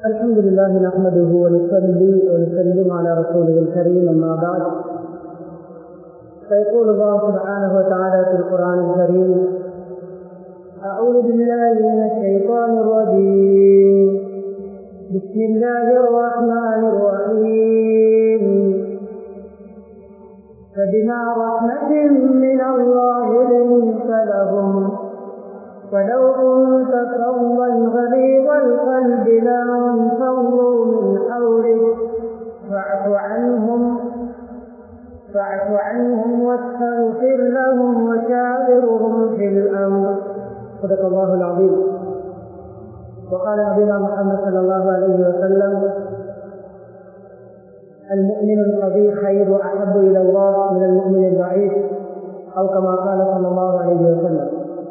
الحمد لله نحمده ونصلي ونسلم على رسوله الكريم اما بعد فيقول الله سبحانه وتعالى في القران الكريم اعوذ بالله من الشيطان الرجيم بسم الله الرحمن الرحيم فبما رحمة من الله لنت لهم ولو كنت فظا غليظ القلب لانفضوا من حولك فاعف عنهم فاعف عنهم واستغفر لهم وشاورهم في الامر صدق الله العظيم وقال نبينا محمد صلى الله عليه وسلم المؤمن القوي خير احب الى الله من المؤمن الضعيف او كما قال صلى الله عليه وسلم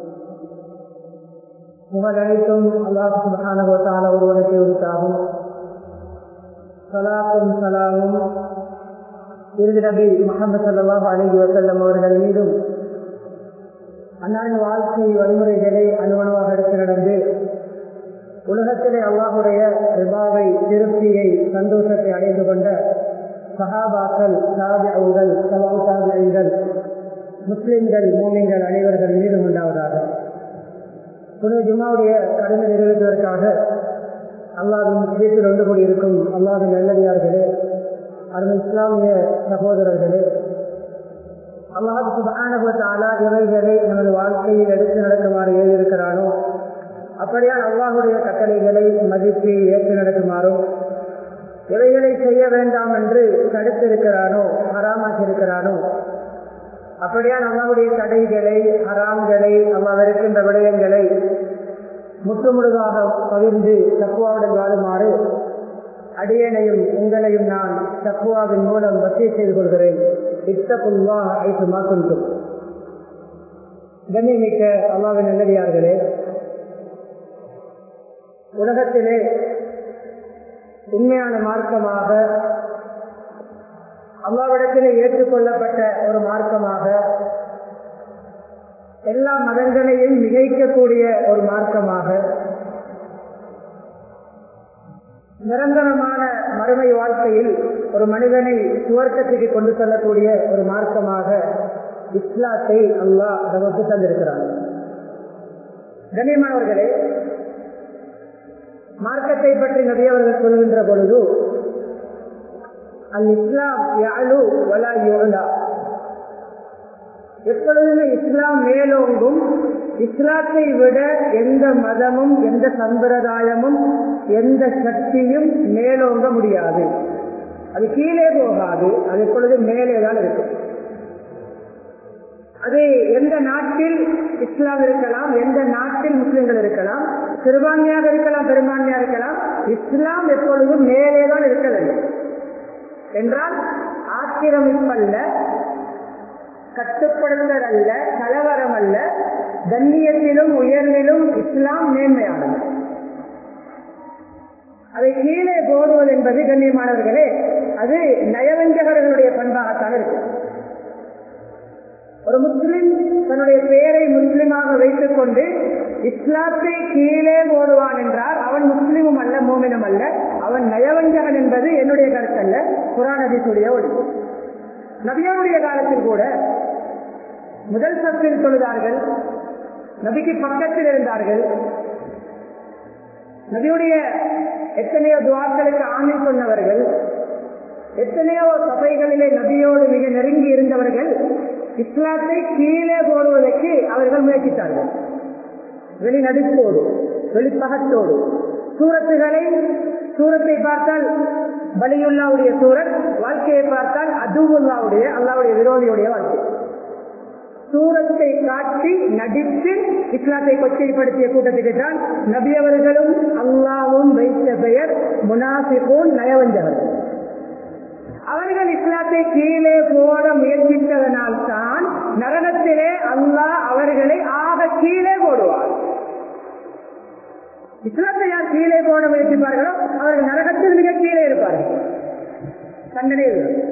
புகழ் அனைத்தும் அல்லாஹ் சுபஹானஹு வ தஆலா ஒருவனுக்கு உரித்தாகும் சலாத்தும் சலாமும் இறுதி நபி முகமது ஸல்லல்லாஹு அலைஹி வஸல்லம் அவர்கள் மீதும் அன்னாரின் வாழ்க்கை வழிமுறைகளை அனுமணமாக எடுத்து நடந்து உலகத்திலே அல்லாஹுடைய ரிபாவை திருப்தியை சந்தோஷத்தை அடைந்து கொண்ட சஹாபாக்கள் சாபியங்கள் சவால் சாபியங்கள் முஸ்லிம்கள் மூமிங்கள் அனைவர்கள் மீதும் உண்டாவதாக புனித ஜுமாவுடைய கடமை நிறைவேற்றுவதற்காக அல்லாவின் வீட்டில் ஒன்று கூடி இருக்கும் அல்லாவின் நல்லடியார்களே அருமை இஸ்லாமிய சகோதரர்களே அல்லாஹ் சுபானுபத்தாலா இவைகளை நமது வாழ்க்கையில் எடுத்து நடக்குமாறு எழுதியிருக்கிறானோ அப்படியால் அல்லாஹுடைய கட்டளைகளை மதித்து ஏற்று நடக்குமாறும் இவைகளை செய்ய வேண்டாம் என்று தடுத்திருக்கிறானோ ஹராமாக்கியிருக்கிறானோ அப்படியால் அல்லாவுடைய தடைகளை ஹராம்களை அல்லாஹ் இருக்கின்ற விடயங்களை முற்றுமுழுதாக பகிர்ந்து தக்குவாவுடன் வாழுமாறு அடியனையும் உங்களையும் நான் தக்குவாவின் மூலம் வசதி செய்து கொள்கிறேன் இத்தப்புல்லா ஐத்து மாற்றும் கண்ணிமிக்க அல்லாவின் நல்லடியார்களே உலகத்திலே உண்மையான மார்க்கமாக அல்லாவிடத்திலே ஏற்றுக்கொள்ளப்பட்ட ஒரு மார்க்கமாக எல்லா மதங்களையும் மிகைக்கக்கூடிய ஒரு மார்க்கமாக நிரந்தரமான மறுமை வாழ்க்கையில் ஒரு மனிதனை சுவர்க்கத்துக்கு கொண்டு செல்லக்கூடிய ஒரு மார்க்கமாக இஸ்லாத்தை அல்லாஹ் நமக்கு தந்திருக்கிறார் கண்ணியமானவர்களே மார்க்கத்தை பற்றி நிறைய அவர்கள் சொல்கின்ற பொழுது அல் இஸ்லாம் யாழு வலா யோலா எப்பொழுதுமே இஸ்லாம் மேலோங்கும் இஸ்லாத்தை விட எந்த மதமும் எந்த சம்பிரதாயமும் எந்த சக்தியும் மேலோங்க முடியாது அது கீழே போகாது அது எப்பொழுது மேலே தான் இருக்கும் அது எந்த நாட்டில் இஸ்லாம் இருக்கலாம் எந்த நாட்டில் முஸ்லிம்கள் இருக்கலாம் சிறுபான்மையாக இருக்கலாம் பெரும்பான்மையாக இருக்கலாம் இஸ்லாம் எப்பொழுதும் மேலே தான் இருக்க வேண்டும் என்றால் ஆக்கிரமிப்பல்ல கட்டுப்படுத்தல் அல்ல கலவரம் அல்ல கண்ணியத்திலும் உயர்விலும் இஸ்லாம் மேன்மையானது அதை கீழே போடுவது என்பது கண்ணியமானவர்களே அது நயவஞ்சகர்களுடைய பண்பாகத்தான் இருக்கு ஒரு முஸ்லிம் தன்னுடைய பெயரை முஸ்லிமாக வைத்துக் கொண்டு இஸ்லாத்தை கீழே போடுவான் என்றால் அவன் முஸ்லிமும் அல்ல மோமினும் அல்ல அவன் நயவஞ்சகன் என்பது என்னுடைய கருத்தல்ல புராணதிசுடைய ஒளி நபியாருடைய காலத்தில் கூட முதல் சத்தில் தொழுதார்கள் நபிக்கு பக்கத்தில் இருந்தார்கள் நபியுடைய எத்தனையோ துவாக்களுக்கு ஆமில் சொன்னவர்கள் எத்தனையோ சபைகளிலே நபியோடு மிக நெருங்கி இருந்தவர்கள் இஸ்லாத்தை கீழே போடுவதற்கு அவர்கள் முயற்சித்தார்கள் வெளிநடுக்கோடு வெளிப்பகத்தோடு சூரத்துகளை சூரத்தை பார்த்தால் பலியுல்லாவுடைய சூரத் வாழ்க்கையை பார்த்தால் அதுவுல்லாவுடைய அல்லாவுடைய விரோதியுடைய வாழ்க்கை சூரத்தை காட்டி நடித்து இஸ்லாத்தை கொச்சைப்படுத்திய கூட்டத்துக்கு தான் நபியவர்களும் அல்லாவும் வைத்த பெயர் முனாசிபோன் நயவஞ்சவர்கள் அவர்கள் இஸ்லாத்தை கீழே போட முயற்சித்ததனால் தான் நரகத்திலே அல்லாஹ் அவர்களை ஆக கீழே போடுவார் இஸ்லாத்தை யார் கீழே போட முயற்சிப்பார்களோ அவர்கள் நரகத்தில் மிக கீழே இருப்பார்கள் தண்டனை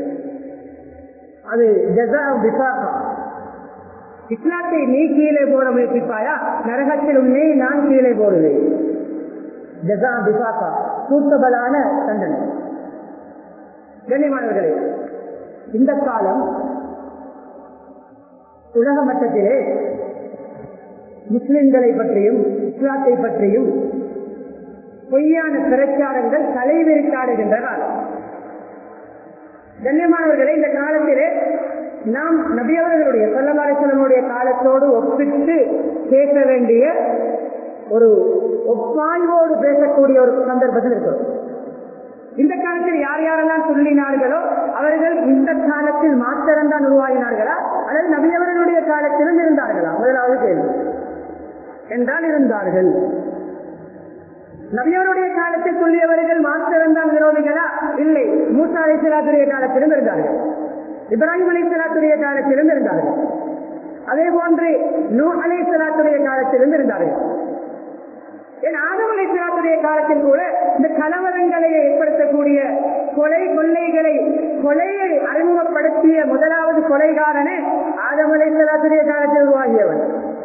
அது ஜசா விசாகம் இஸ்லாத்தை நீ கீழே போட முயற்சிப்பாயா நரகத்தில் உன்னை நான் கீழே போடுவேன் ஜசா பிசாக்கா சூட்டபலான தண்டனை கண்ணியமானவர்களே இந்த காலம் உலக மட்டத்திலே முஸ்லிம்களை பற்றியும் இஸ்லாத்தை பற்றியும் பொய்யான பிரச்சாரங்கள் தலைவிரித்தாடுகின்ற காலம் கண்ணியமானவர்களே இந்த காலத்திலே நாம் நபியவர்களுடைய சொல்லமாலேஸ்வரனுடைய காலத்தோடு ஒப்பிட்டு பேச வேண்டிய ஒரு ஒப்பாய்வோடு பேசக்கூடிய ஒரு சந்தர்ப்பத்தில் இருக்கிறோம் இந்த காலத்தில் யார் யாரெல்லாம் சொல்லினார்களோ அவர்கள் இந்த காலத்தில் மாத்திரம்தான் உருவாகினார்களா அல்லது நபியவர்களுடைய காலத்திலும் இருந்தார்களா முதலாவது கேள்வி என்றால் இருந்தார்கள் நபியவருடைய காலத்தில் சொல்லியவர்கள் மாத்திரம்தான் விரோதிகளா இல்லை மூசா அலிசலாத்துடைய காலத்திலும் இருந்தார்கள் இப்ராஹிம் அலிசலாத்துடைய காலத்திலும் இருந்தார்கள் அதே போன்று நூ அலிசலாத்துடைய காலத்திலும் இருந்தார்கள் என் ஆதம் அலிசலாத்துடைய காலத்தில் கூட இந்த கலவரங்களை ஏற்படுத்தக்கூடிய கொலை கொள்ளைகளை கொலையை அறிமுகப்படுத்திய முதலாவது கொலைகாரனே ஆதம் அலிசலாத்துடைய காலத்தில் உருவாகியவன்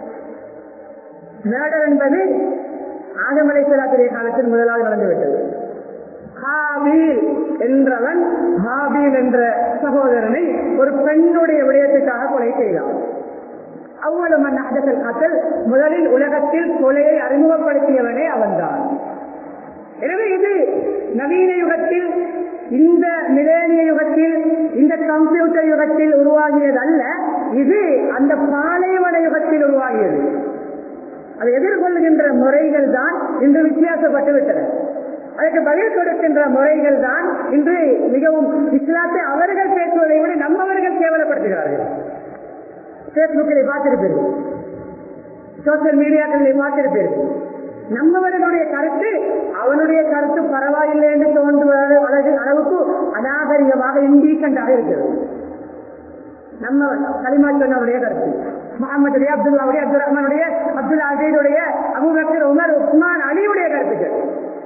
மேடர் என்பது ஆதம் அலிசலாத்துடைய காலத்தில் முதலாவது நடந்துவிட்டது ஹாபீல் என்றவன் ஹாபீல் என்ற சகோதரனை ஒரு பெண்ணுடைய விடயத்துக்காக கொலை செய்தான் அவ்வளவு மண் அகதல் கத்தல் முதலில் உலகத்தில் கொலையை அறிமுகப்படுத்தியவனே அவன்தான் எனவே இது நவீன யுகத்தில் இந்த மிலேனிய யுகத்தில் இந்த கம்ப்யூட்டர் யுகத்தில் உருவாகியது அல்ல இது அந்த பாலைவன யுகத்தில் உருவாகியது அதை எதிர்கொள்கின்ற முறைகள் தான் இன்று வித்தியாசப்பட்டு விட்டன அதற்கு பதில் கொடுக்கின்ற முறைகள் தான் இன்று மிகவும் இஸ்லாத்தை அவர்கள் பேசுவதை விட நம்மவர்கள் கேவலப்படுத்துகிறார்கள் பேஸ்புக்கில் பார்த்திருப்பீர்கள் சோசியல் மீடியாக்களில் பார்த்திருப்பீர்கள் நம்மவர்களுடைய கருத்து அவனுடைய கருத்து பரவாயில்லை என்று தோன்றுவது அளவு அளவுக்கு அநாகரிகமாக இண்டீசென்டாக இருக்கிறது நம்ம களிமா சொன்னவருடைய கருத்து முகமதுடைய அப்துல்லாவுடைய அப்துல் ரஹ்மானுடைய அப்துல் அசீதுடைய அபுபக்கர் உமர் உஸ்மான் அலியுடைய கருத்துக்கள்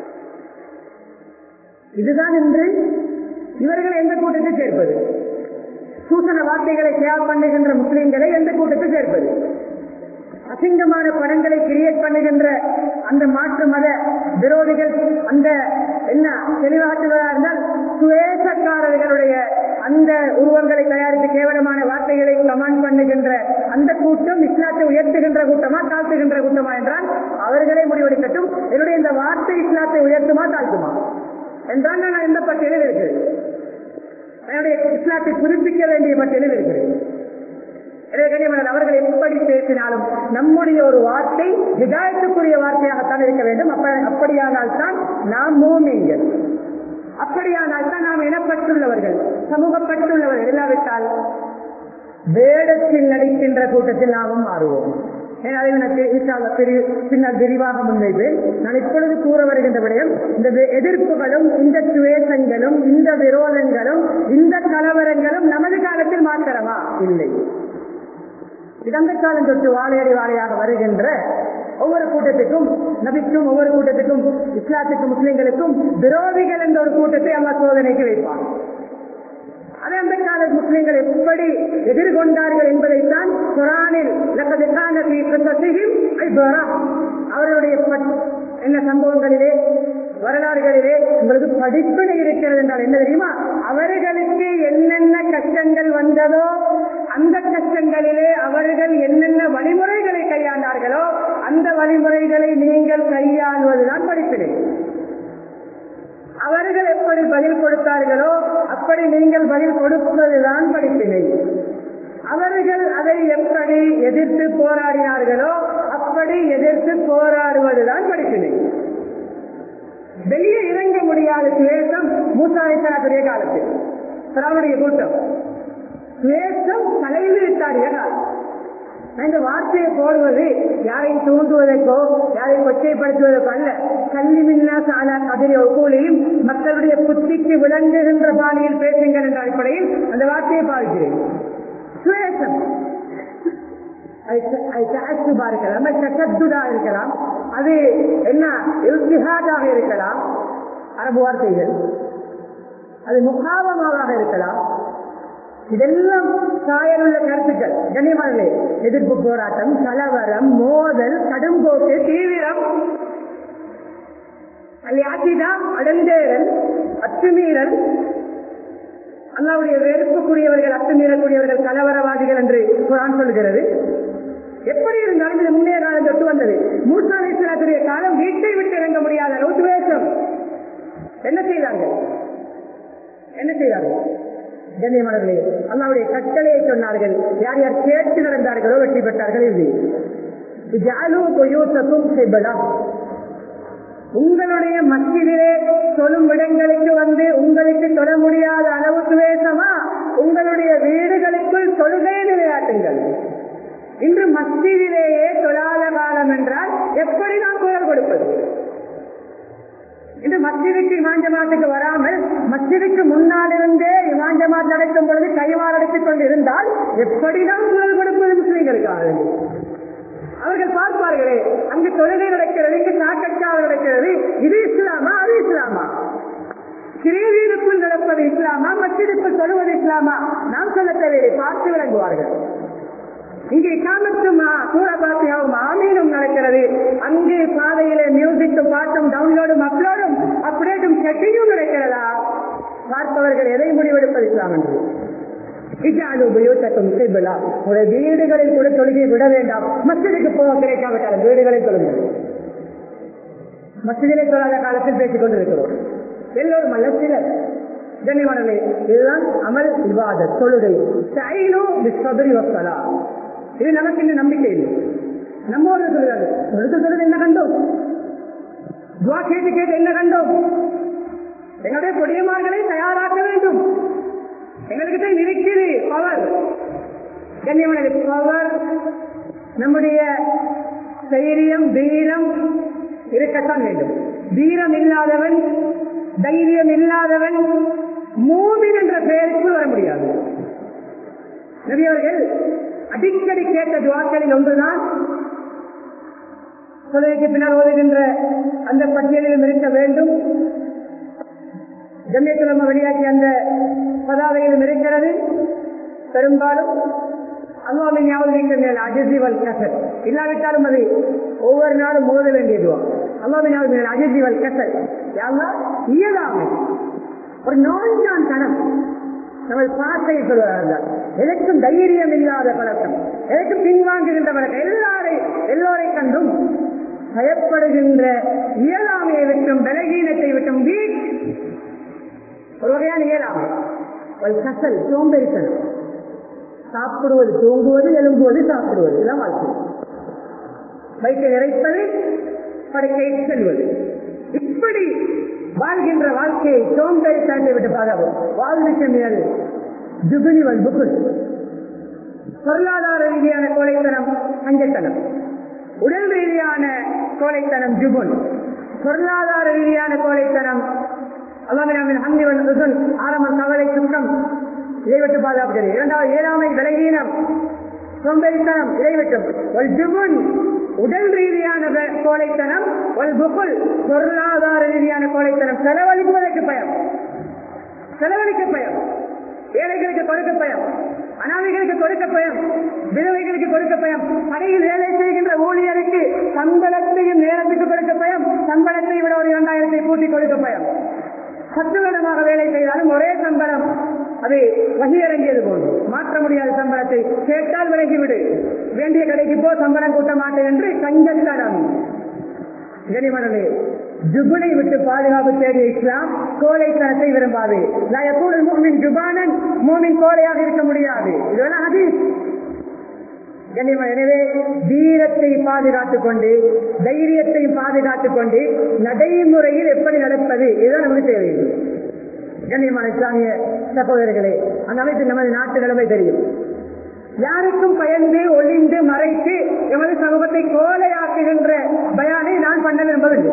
இதுதான் இன்று இவர்களை எந்த கூட்டத்தை சேர்ப்பது சூசன வார்த்தைகளை ஷேர் பண்ணுகின்ற முஸ்லிம்களை எந்த கூட்டத்தை சேர்ப்பது அசிங்கமான படங்களை கிரியேட் பண்ணுகின்ற அந்த மாற்று மத விரோதிகள் அந்த என்ன தெளிவாற்றுவதா இருந்தால் சுவேசக்காரர்களுடைய அந்த உருவங்களை தயாரித்து கேவலமான வார்த்தைகளை கமாண்ட் பண்ணுகின்ற அந்த கூட்டம் இஸ்லாத்தை உயர்த்துகின்ற கூட்டமா தாழ்த்துகின்ற கூட்டமா என்றால் அவர்களே முடிவெடுக்கட்டும் என்னுடைய இந்த வார்த்தை இஸ்லாத்தை உயர்த்துமா தாழ்த்துமா என்றால் நான் எந்த பட்டியலில் இருக்கிறேன் என்னுடைய இஸ்லாத்தை புதுப்பிக்க வேண்டிய பட்டியலில் இருக்கிறேன் அவர்கள் எப்படி பேசினாலும் நம்முடைய ஒரு வார்த்தை விதாயத்துக்குரிய வார்த்தையாகத்தான் இருக்க வேண்டும் அப்படியானால் தான் நாம் மூமிங்கள் அப்படியானால் தான் நாம் இனப்பட்டுள்ளவர்கள் சமூகப்பட்டுள்ளவர்கள் இல்லாவிட்டால் வேடத்தில் நடிக்கின்ற கூட்டத்தில் நாமும் மாறுவோம் பின்னர் விரிவாக முன்வைப்பேன் நான் இப்பொழுது கூற வருகின்ற விடயம் இந்த எதிர்ப்புகளும் இந்த துவேசங்களும் இந்த விரோதங்களும் இந்த கலவரங்களும் நமது காலத்தில் மாத்திரமா இல்லை இடந்த காலம் தொட்டு வாழையடி வாழையாக வருகின்ற ஒவ்வொரு கூட்டத்துக்கும் நபிக்கும் ஒவ்வொரு கூட்டத்துக்கும் இஸ்லாத்துக்கும் முஸ்லிம்களுக்கும் விரோதிகள் என்ற ஒரு கூட்டத்தை அல்லா சோதனைக்கு வைப்பான் அதே அந்த கால முஸ்லிம்கள் எப்படி எதிர்கொண்டார்கள் என்பதைத்தான் குரானில் அவர்களுடைய என்ன சம்பவங்களிலே வரலாறுகளிலே உங்களுக்கு படிப்பினை இருக்கிறது என்றால் என்ன தெரியுமா அவர்களுக்கு என்னென்ன கஷ்டங்கள் வந்ததோ அந்த கஷ்டங்களிலே அவர்கள் என்னென்ன வழிமுறைகளை கையாண்டார்களோ அந்த வழிமுறைகளை நீங்கள் கையாள்வதுதான் படிப்பினை அவர்கள் எப்படி பதில் கொடுத்தார்களோ அப்படி நீங்கள் பதில் கொடுப்பதுதான் படிப்பினை அவர்கள் அதை எப்படி எதிர்த்து போராடினார்களோ அப்படி எதிர்த்து போராடுவதுதான் படிப்பினை வெளியே இறங்க முடியாத சுவேசம் மூசாரிசாத்துடைய காலத்தில் அவருடைய கூட்டம் சுவேசம் தலையில் விட்டார்கள் காலம் இந்த வார்த்தையை போடுவது யாரையும் தூண்டுவதற்கோ யாரையும் கொச்சைப்படுத்துவதற்கோ அல்ல கல்வி மின்னா சாலா கதிரை ஒவ்வொருளையும் மக்களுடைய புத்திக்கு விளங்குகின்ற பாணியில் பேசுங்கள் என்ற அடிப்படையில் அந்த வார்த்தையை பாதிக்கிறேன் சுவேசம் இருக்கலாம் தசத்துடா இருக்கலாம் அது என்ன இல்திஹாதாக இருக்கலாம் அரபு வார்த்தைகள் அது முகாபமாக இருக்கலாம் இதெல்லாம் சாயலுள்ள கருத்துக்கள் கண்ணியமானே எதிர்ப்பு போராட்டம் கலவரம் மோதல் கடும்போக்கு தீவிரம் அல்ல ஆசிதா அடந்தேரல் அத்துமீறல் அல்லாவுடைய வெறுப்புக்குரியவர்கள் அத்துமீறக்கூடியவர்கள் கலவரவாதிகள் என்று குரான் சொல்கிறது எப்படி இருந்தாலும் இது முன்னே காலம் தொட்டு வந்தது மூசா அலிஸ்லாத்துடைய காலம் வீட்டை விட்டு இறங்க முடியாத அளவுக்கு வேஷம் என்ன செய்தாங்க என்ன செய்தார்கள் கண்ணியமானவர்களே அல்லாவுடைய கட்டளையை சொன்னார்கள் யார் யார் கேட்டு நடந்தார்களோ வெற்றி பெற்றார்கள் இது ஜாலு பொய்யூத்தக்கும் செய்படா உங்களுடைய மத்தியிலே சொல்லும் இடங்களுக்கு வந்து உங்களுக்கு தொட முடியாத அளவுக்கு வேசமா உங்களுடைய வீடுகளுக்குள் தொழுகை நிலையாட்டுங்கள் இன்று மஸ்ஜிதிலேயே தொழாத காலம் என்றால் எப்படி நாம் குரல் கொடுப்பது இன்று மஸ்ஜிதுக்கு இமாஞ்சமாத்துக்கு வராமல் மஸ்ஜிதுக்கு முன்னால் இருந்தே இமாஞ்சமாத் நடக்கும் பொழுது கைவால் அடைத்துக் கொண்டு இருந்தால் எப்படி நாம் குரல் கொடுப்பது முஸ்லீம்களுக்காக அவர்கள் பார்ப்பார்களே அங்கு தொழுகை நடக்கிறது இங்கு நாக்கச்சாவு நடக்கிறது இது இஸ்லாமா அது இஸ்லாமா சிறியவீருக்குள் நடப்பது இஸ்லாமா மஸ்ஜிதுக்குள் தொழுவது இஸ்லாமா நாம் சொல்ல தேவையை பார்த்து விளங்குவார்கள் இங்கே காமத்தும் சூரபாத்தியாவும் ஆமீனும் நடக்கிறது அங்கே பாதையிலே மியூசிக்கும் பாட்டும் டவுன்லோடும் அப்லோடும் அப்டேட்டும் செட்டிங்கும் நடக்கிறதா பார்ப்பவர்கள் எதை முடிவெடுப்பது இஸ்லாம் என்று இஜாலு உபயோகத்தம் செய்வலா உடைய வீடுகளில் கூட தொழுகை விட வேண்டாம் மசிதுக்கு போக கிடைக்காவிட்டால் வீடுகளில் தொழுங்கள் மசிதிலே தொழாத காலத்தில் பேசிக் கொண்டிருக்கிறோம் எல்லோரும் அல்ல சிலர் கண்ணியமானே இதுதான் அமல் விவாத தொழுகை சைனோ விஸ்வபரி வசலா இது நமக்கு இன்னும் நம்பிக்கை இல்லை நம்ம ஒரு சொல்றாரு தொழுது தொழுது என்ன கண்டோம் துவா கேட்டு கேட்டு என்ன கண்டோம் எங்களுடைய கொடியமார்களை தயாராக்க வேண்டும் எங்களுக்கு இருக்குது பவர் கண்ணியமான பவர் நம்முடைய தைரியம் தீரம் இருக்கத்தான் வேண்டும் தீரம் இல்லாதவன் தைரியம் இல்லாதவன் மூமின் என்ற பெயருக்கு வர முடியாது நபியவர்கள் அடிக்கடி கேட்ட துவாக்களில் ஒன்றுதான் தொலைக்கு பின்னால் ஓதுகின்ற அந்த பட்டியலிலும் இருக்க வேண்டும் ஜம்மியத்துலம வெளியாக்கிய அந்த பதாவையிலும் இருக்கிறது பெரும்பாலும் அல்லாவின் ஞாபகம் மேல் அஜிவல் கசல் இல்லாவிட்டாலும் அது ஒவ்வொரு நாளும் மோத வேண்டியதுவா அல்லாவின் ஞாபகம் மேல் அஜிவல் கசல் யாருன்னா இயலாமை ஒரு நோய்தான் தனம் நம்ம பாசையை சொல்வார்கள் எதற்கும் தைரியம் இல்லாத பழக்கம் எதற்கும் பின்வாங்குகின்ற பழக்கம் எல்லாரை எல்லோரை கண்டும் பயப்படுகின்ற இயலாமையை விட்டும் பலகீனத்தை விட்டும் வீட் ஒரு வகையான இயலாமை ஒரு கசல் சோம்பேறித்தனம் சாப்பிடுவது தூங்குவது எழும்புவது சாப்பிடுவது இதெல்லாம் வாழ்க்கை வயிற்றை இறைப்பது படுக்கையை செல்வது இப்படி வாழ்கின்ற வாழ்க்கையை சோம்பேறித்தனத்தை விட்டு பாதுகாப்பு வாழ்விக்க மேல் ஜுபினி புகுல் பொருளாதார ரீதியான கோழைத்தனம் அஞ்சத்தனம் உடல் ரீதியான கோழைத்தனம் ஜுபுன் பொருளாதார ரீதியான கோழைத்தனம் அல்லாமின் ஹந்திவன் ருசுன் ஆரம்ப கவலை சுத்தம் இதை விட்டு பாதுகாப்புகிறது இரண்டாவது ஏழாமை விலகீனம் சோம்பேறித்தனம் இதை விட்டும் ஒரு ஜுபுன் உடல் ரீதியான கோழைத்தனம் ஒரு புகுல் பொருளாதார ரீதியான கோழைத்தனம் செலவழிப்பதற்கு பயம் செலவழிக்க பயம் ஏழைகளுக்கு கொடுக்க பயம் அனாதைகளுக்கு கொடுக்க பயம் விதவைகளுக்கு கொடுக்க பயம் கடையில் வேலை செய்கின்ற ஊழியருக்கு சம்பளத்தையும் நேரத்துக்கு கொடுக்க பயம் சம்பளத்தை விட ஒரு இரண்டாயிரத்தை கூட்டி கொடுக்க பயம் பத்து வருடமாக வேலை செய்தாலும் ஒரே சம்பளம் அது வகியறங்கியது போன்று மாற்ற முடியாத சம்பளத்தை கேட்டால் விலகிவிடு வேண்டிய கடைக்கு போ சம்பளம் கூட்ட மாட்டேன் என்று கஞ்சத்தனம் கனிமனே ஜுபுனை விட்டு பாதுகாப்பு தேடிய இஸ்லாம் கோழைத்தனத்தை விரும்பாது நான் எப்போதும் மூமின் ஜுபானன் மூமின் கோழையாக இருக்க முடியாது இதெல்லாம் அது கண்ணியமா எனவே வீரத்தை பாதுகாத்துக் கொண்டு தைரியத்தை பாதுகாத்துக் கொண்டு நடைமுறையில் எப்படி நடப்பது இதுதான் நமக்கு தேவையில்லை கண்ணியமான இஸ்லாமிய சகோதரர்களே அந்த அமைப்பில் நமது நாட்டு நிலைமை தெரியும் யாருக்கும் பயந்து ஒளிந்து மறைத்து எமது சமூகத்தை கோலையாக்குகின்ற பயானை நான் பண்ண விரும்பவில்லை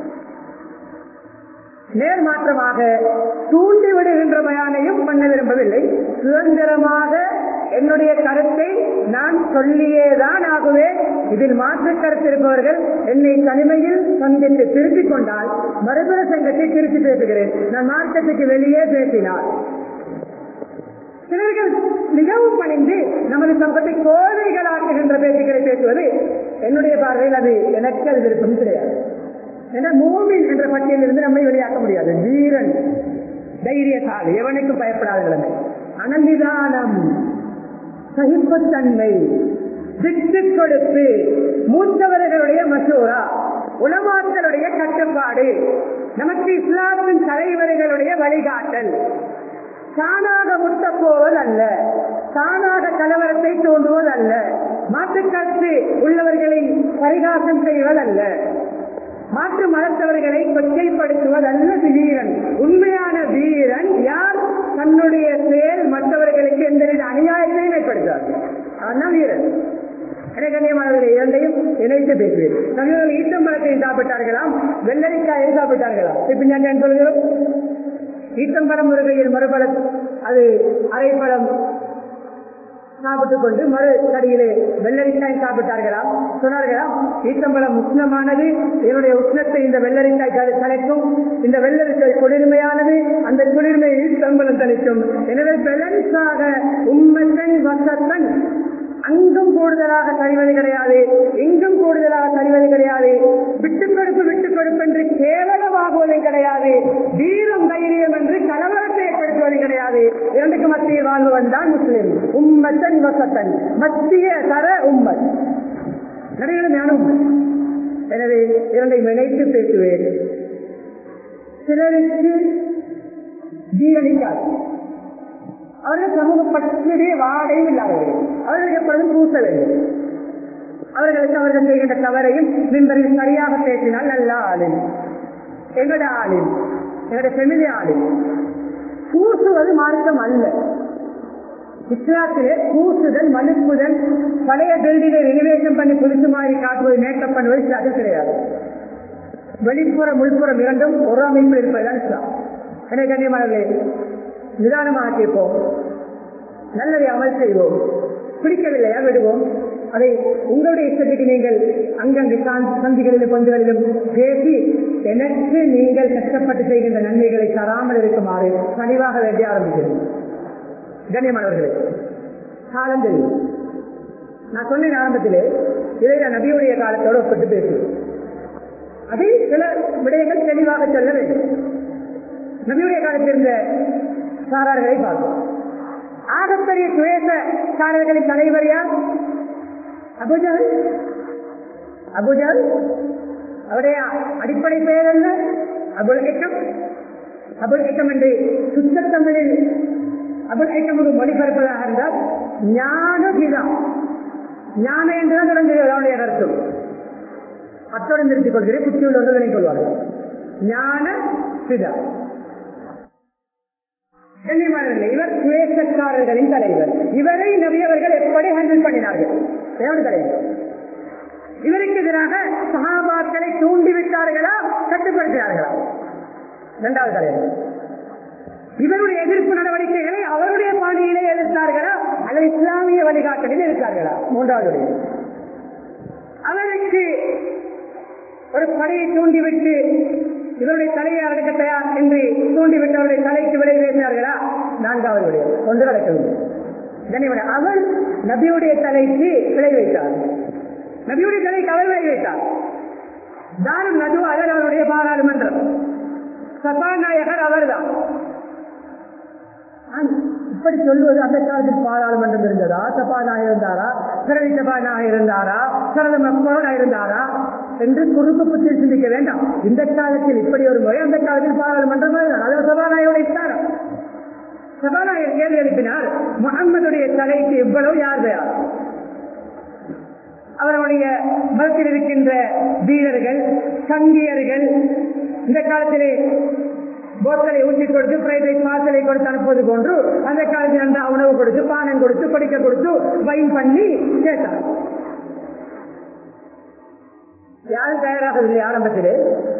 நேர்மாற்றமாக தூண்டி விடுகின்ற பயானையும் பண்ண விரும்பவில்லை சுதந்திரமாக என்னுடைய கருத்தை நான் சொல்லியேதான் ஆகுவேன் இதில் மாற்று கருத்து இருப்பவர்கள் என்னை தனிமையில் சந்தித்து திருத்திக் கொண்டால் மறுபுற சங்கத்தை திருத்தி பேசுகிறேன் நான் மார்க்கத்துக்கு வெளியே பேசினார் சிலர்கள் மிகவும் பணிந்து நமது சமூகத்தை கோதைகளாக்குகின்ற பேச்சுக்களை பேசுவது என்னுடைய பார்வையில் அது எனக்கு அது விருப்பம் கிடையாது ஏன்னா மூமின் என்ற பட்டியலிருந்து நம்மை வெளியாக்க முடியாது வீரன் தைரியசாலி எவனுக்கும் பயப்படாத நிலைமை அனநிதானம் சகிப்புத்தன்மை விட்டு கொடுத்து மூத்தவர்களுடைய மசூரா உலமாக்களுடைய கட்டுப்பாடு நமக்கு இஸ்லாமின் தலைவர்களுடைய வழிகாட்டல் தானாக முட்ட போவது அல்ல தானாக கலவரத்தை தோன்றுவது அல்ல மாற்றுக்கருத்து உள்ளவர்களை பரிகாசம் செய்வதல்ல மாற்று மதத்தவர்களை கொச்சைப்படுத்துவதல்ல வீரன் உண்மையான வீரன் யார் தன்னுடைய செயல் மற்றவர்களுக்கு எந்தவித அநியாயத்தையும் ஏற்படுத்தார் அதுதான் வீரன் கண்ணியமானவர்கள் இரண்டையும் இணைத்து பேசுவேன் தமிழர்கள் ஈட்டம்பழத்தையும் சாப்பிட்டார்களாம் வெள்ளரிக்காயை சாப்பிட்டார்களாம் இப்ப நான் சொல்கிறோம் ஈட்டம்பழம் முருகையில் மறுபலம் அது அரைப்பழம் சாப்பிட்டுக் கொண்டு மறு கடியிலே வெள்ளரிக்காய் சாப்பிட்டார்களாம் சொன்னார்களாம் ஈட்டம்பழம் உஷ்ணமானது என்னுடைய உஷ்ணத்தை இந்த வெள்ளரிக்காய் க- தணிக்கும் இந்த வெள்ளரிக்காய் குளிர்மையானது அந்த குளிர்மையை ஈட்டம்பழம் தணிக்கும் எனவே பெலன்ஸாக உம்மத்தன் வசத்தன் அங்கும் கூடுதலாக தருவது கிடையாது இங்கும் கூடுதலாக தருவது கிடையாது விட்டுக் கொடுப்பு விட்டுக் கொடுப்பு என்று கேவலமாகுவதும் கிடையாது வீரம் தைரியம் என்று கலவரத்தை ஏற்படுத்துவது கிடையாது இரண்டுக்கு மத்தியில் வாழ்வன் தான் முஸ்லிம் உம்மத்தன் வசத்தன் மத்திய தர உம்மத் நடைகளும் ஞானம் எனவே இரண்டை இணைத்து பேசுவேன் சிலருக்கு ஜீவனிக்காது அவர்கள் சமூக பற்றிய வாடையும் இல்லாதவர்கள் அவர்களுக்கு எப்பொழுதும் பூச வேண்டும் அவர்களுக்கு அவர்கள் செய்கின்ற தவறையும் மின்பரில் சரியாக பேசினால் நல்ல ஆளு எங்கட ஆளு எங்கட ஃபெமிலி ஆளு பூசுவது மார்க்கம் அல்ல இஸ்லாத்திலே பூசுதல் மலுப்புதல் பழைய பில்டிங்கை ரினிவேஷன் பண்ணி புதுசு மாதிரி காட்டுவது மேக்கப் பண்ணுவது இஸ்லாத்தில் கிடையாது வெளிப்புறம் உள்புறம் இரண்டும் ஒரு அமைப்பில் இருப்பதுதான் இஸ்லாம் எனவே கண்ணியமானவர்களே நிதானமாக கேட்போம் நல்லதை அமல் செய்வோம் பிடிக்கவில்லையா விடுவோம் அதை உங்களுடைய இஷ்டத்துக்கு நீங்கள் அங்கங்கு சாந்தி- சந்திகளிலும் கொஞ்சங்களிலும் பேசி எனக்கு நீங்கள் கஷ்டப்பட்டு செய்கின்ற நன்மைகளை தராமல் இருக்குமாறு கனிவாக வேண்டிய ஆரம்பிக்கிறது கண்ணியமானவர்களே காலம் தெரியும் நான் சொன்னேன் ஆரம்பத்திலே இதை நான் நபியுடைய காலத்தோடு ஒப்பிட்டு பேசுவேன் அதை சில விடயங்கள் தெளிவாக சொல்ல வேண்டும் நபியுடைய காலத்தில் இருந்த சாரார்களை பார்ப்போம் ஆகப்பெரிய சுயேசக்காரர்களின் தலைவர் யார் அபுஜால் அபுஜால் அவருடைய அடிப்படை பெயர் என்ன அபுல் ஏக்கம் அபுல் ஏக்கம் என்று சுத்த தமிழில் அபுல் ஏக்கம் ஒரு மொழிபெயர்ப்பதாக இருந்தால் ஞான பிதா ஞான என்றுதான் தொடங்குகிறது அவருடைய கருத்து அத்தோடு நிறுத்திக் கொள்கிறேன் புத்தி உள்ளவர்களை கொள்வார்கள் ஞான பிதா கண்ணியமானவர்களே, இவர் சுவேசக்காரர்களின் தலைவர் இவரை நபியவர்கள் எப்படி ஹேண்டில் பண்ணினார்கள் தேவன் தலைவர் இவருக்கு எதிராக சகாபாக்களை தூண்டிவிட்டார்களா கட்டுப்படுத்தினார்களா இரண்டாவது தலைவர் இவருடைய எதிர்ப்பு நடவடிக்கைகளை அவருடைய பாணியிலே எதிர்த்தார்களா அல்லது இஸ்லாமிய வழிகாட்டலில் எதிர்த்தார்களா மூன்றாவது விடயம். அவருக்கு ஒரு படையை தூண்டிவிட்டு இவருடைய தலையை அடக்க தயார் என்று தூண்டிவிட்டு அவருடைய தலைக்கு விலை பேசினார்களா நான்காவது விடயம் ஒன்று நடக்கவில்லை கண்ணியமான அவர் நபியுடைய தலைக்கு விலை வைத்தார் நபியுடைய தலைக்கு அவர் விலை வைத்தார் தாரும் நது அவர் அவருடைய பாராளுமன்றம் சபாநாயகர் அவர்தான் ஆனா, இப்படி சொல்வது அந்த காலத்தில் பாராளுமன்றம் இருந்ததா சபாநாயகர் இருந்தாரா பிறவி சபாநாயகர் இருந்தாரா சரத மக்களோட இருந்தாரா என்று குறுக்கு புத்தியில் சிந்திக்க வேண்டாம் இந்த காலத்தில் இப்படி ஒரு முறை அந்த காலத்தில் பாராளுமன்றம் அதுதான். அதில் சபாநாயகரோட இஷ்டாரம் சபாநாயகர் கேள்வி எழுப்பினார் முகம்மதுடைய தலைக்கு இவ்வளவு யார் தயார் அவர்களுடைய மதத்தில் இருக்கின்ற வீரர்கள் சங்கியர்கள் இந்த காலத்திலே போத்தலை ஊற்றி கொடுத்து ஃப்ரைட் ரைஸ் பாசலை கொடுத்து அனுப்புவது போன்று அந்த காலத்தில் அந்த உணவு கொடுத்து பானம் கொடுத்து படிக்க கொடுத்து வைன் பண்ணி கேட்டார் யாரும் தயாராகவில்லை ஆரம்பத்திலே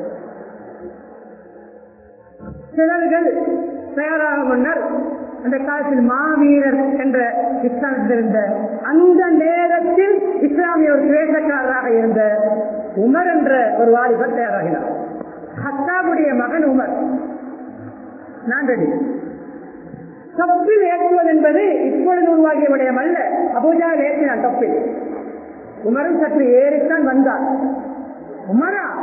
சிலர்கள் தயாராக முன்னர் அந்த காலத்தில் மாவீரர் என்ற இஸ்லாமத்தில் இருந்த அந்த நேரத்தில் இஸ்லாமிய ஒரு சுவேசக்காரராக இருந்த உமர் என்ற ஒரு வாலிபர் தயாராகினார் ஹத்தாபுடைய மகன் உமர் நான் ரெடி தொப்பில் ஏற்றுவது என்பது இப்பொழுது உருவாகிய விடயம் அல்ல அபூஜால் ஏற்றினான் தொப்பில் உமரும் சற்று ஏறித்தான் வந்தார் உமரா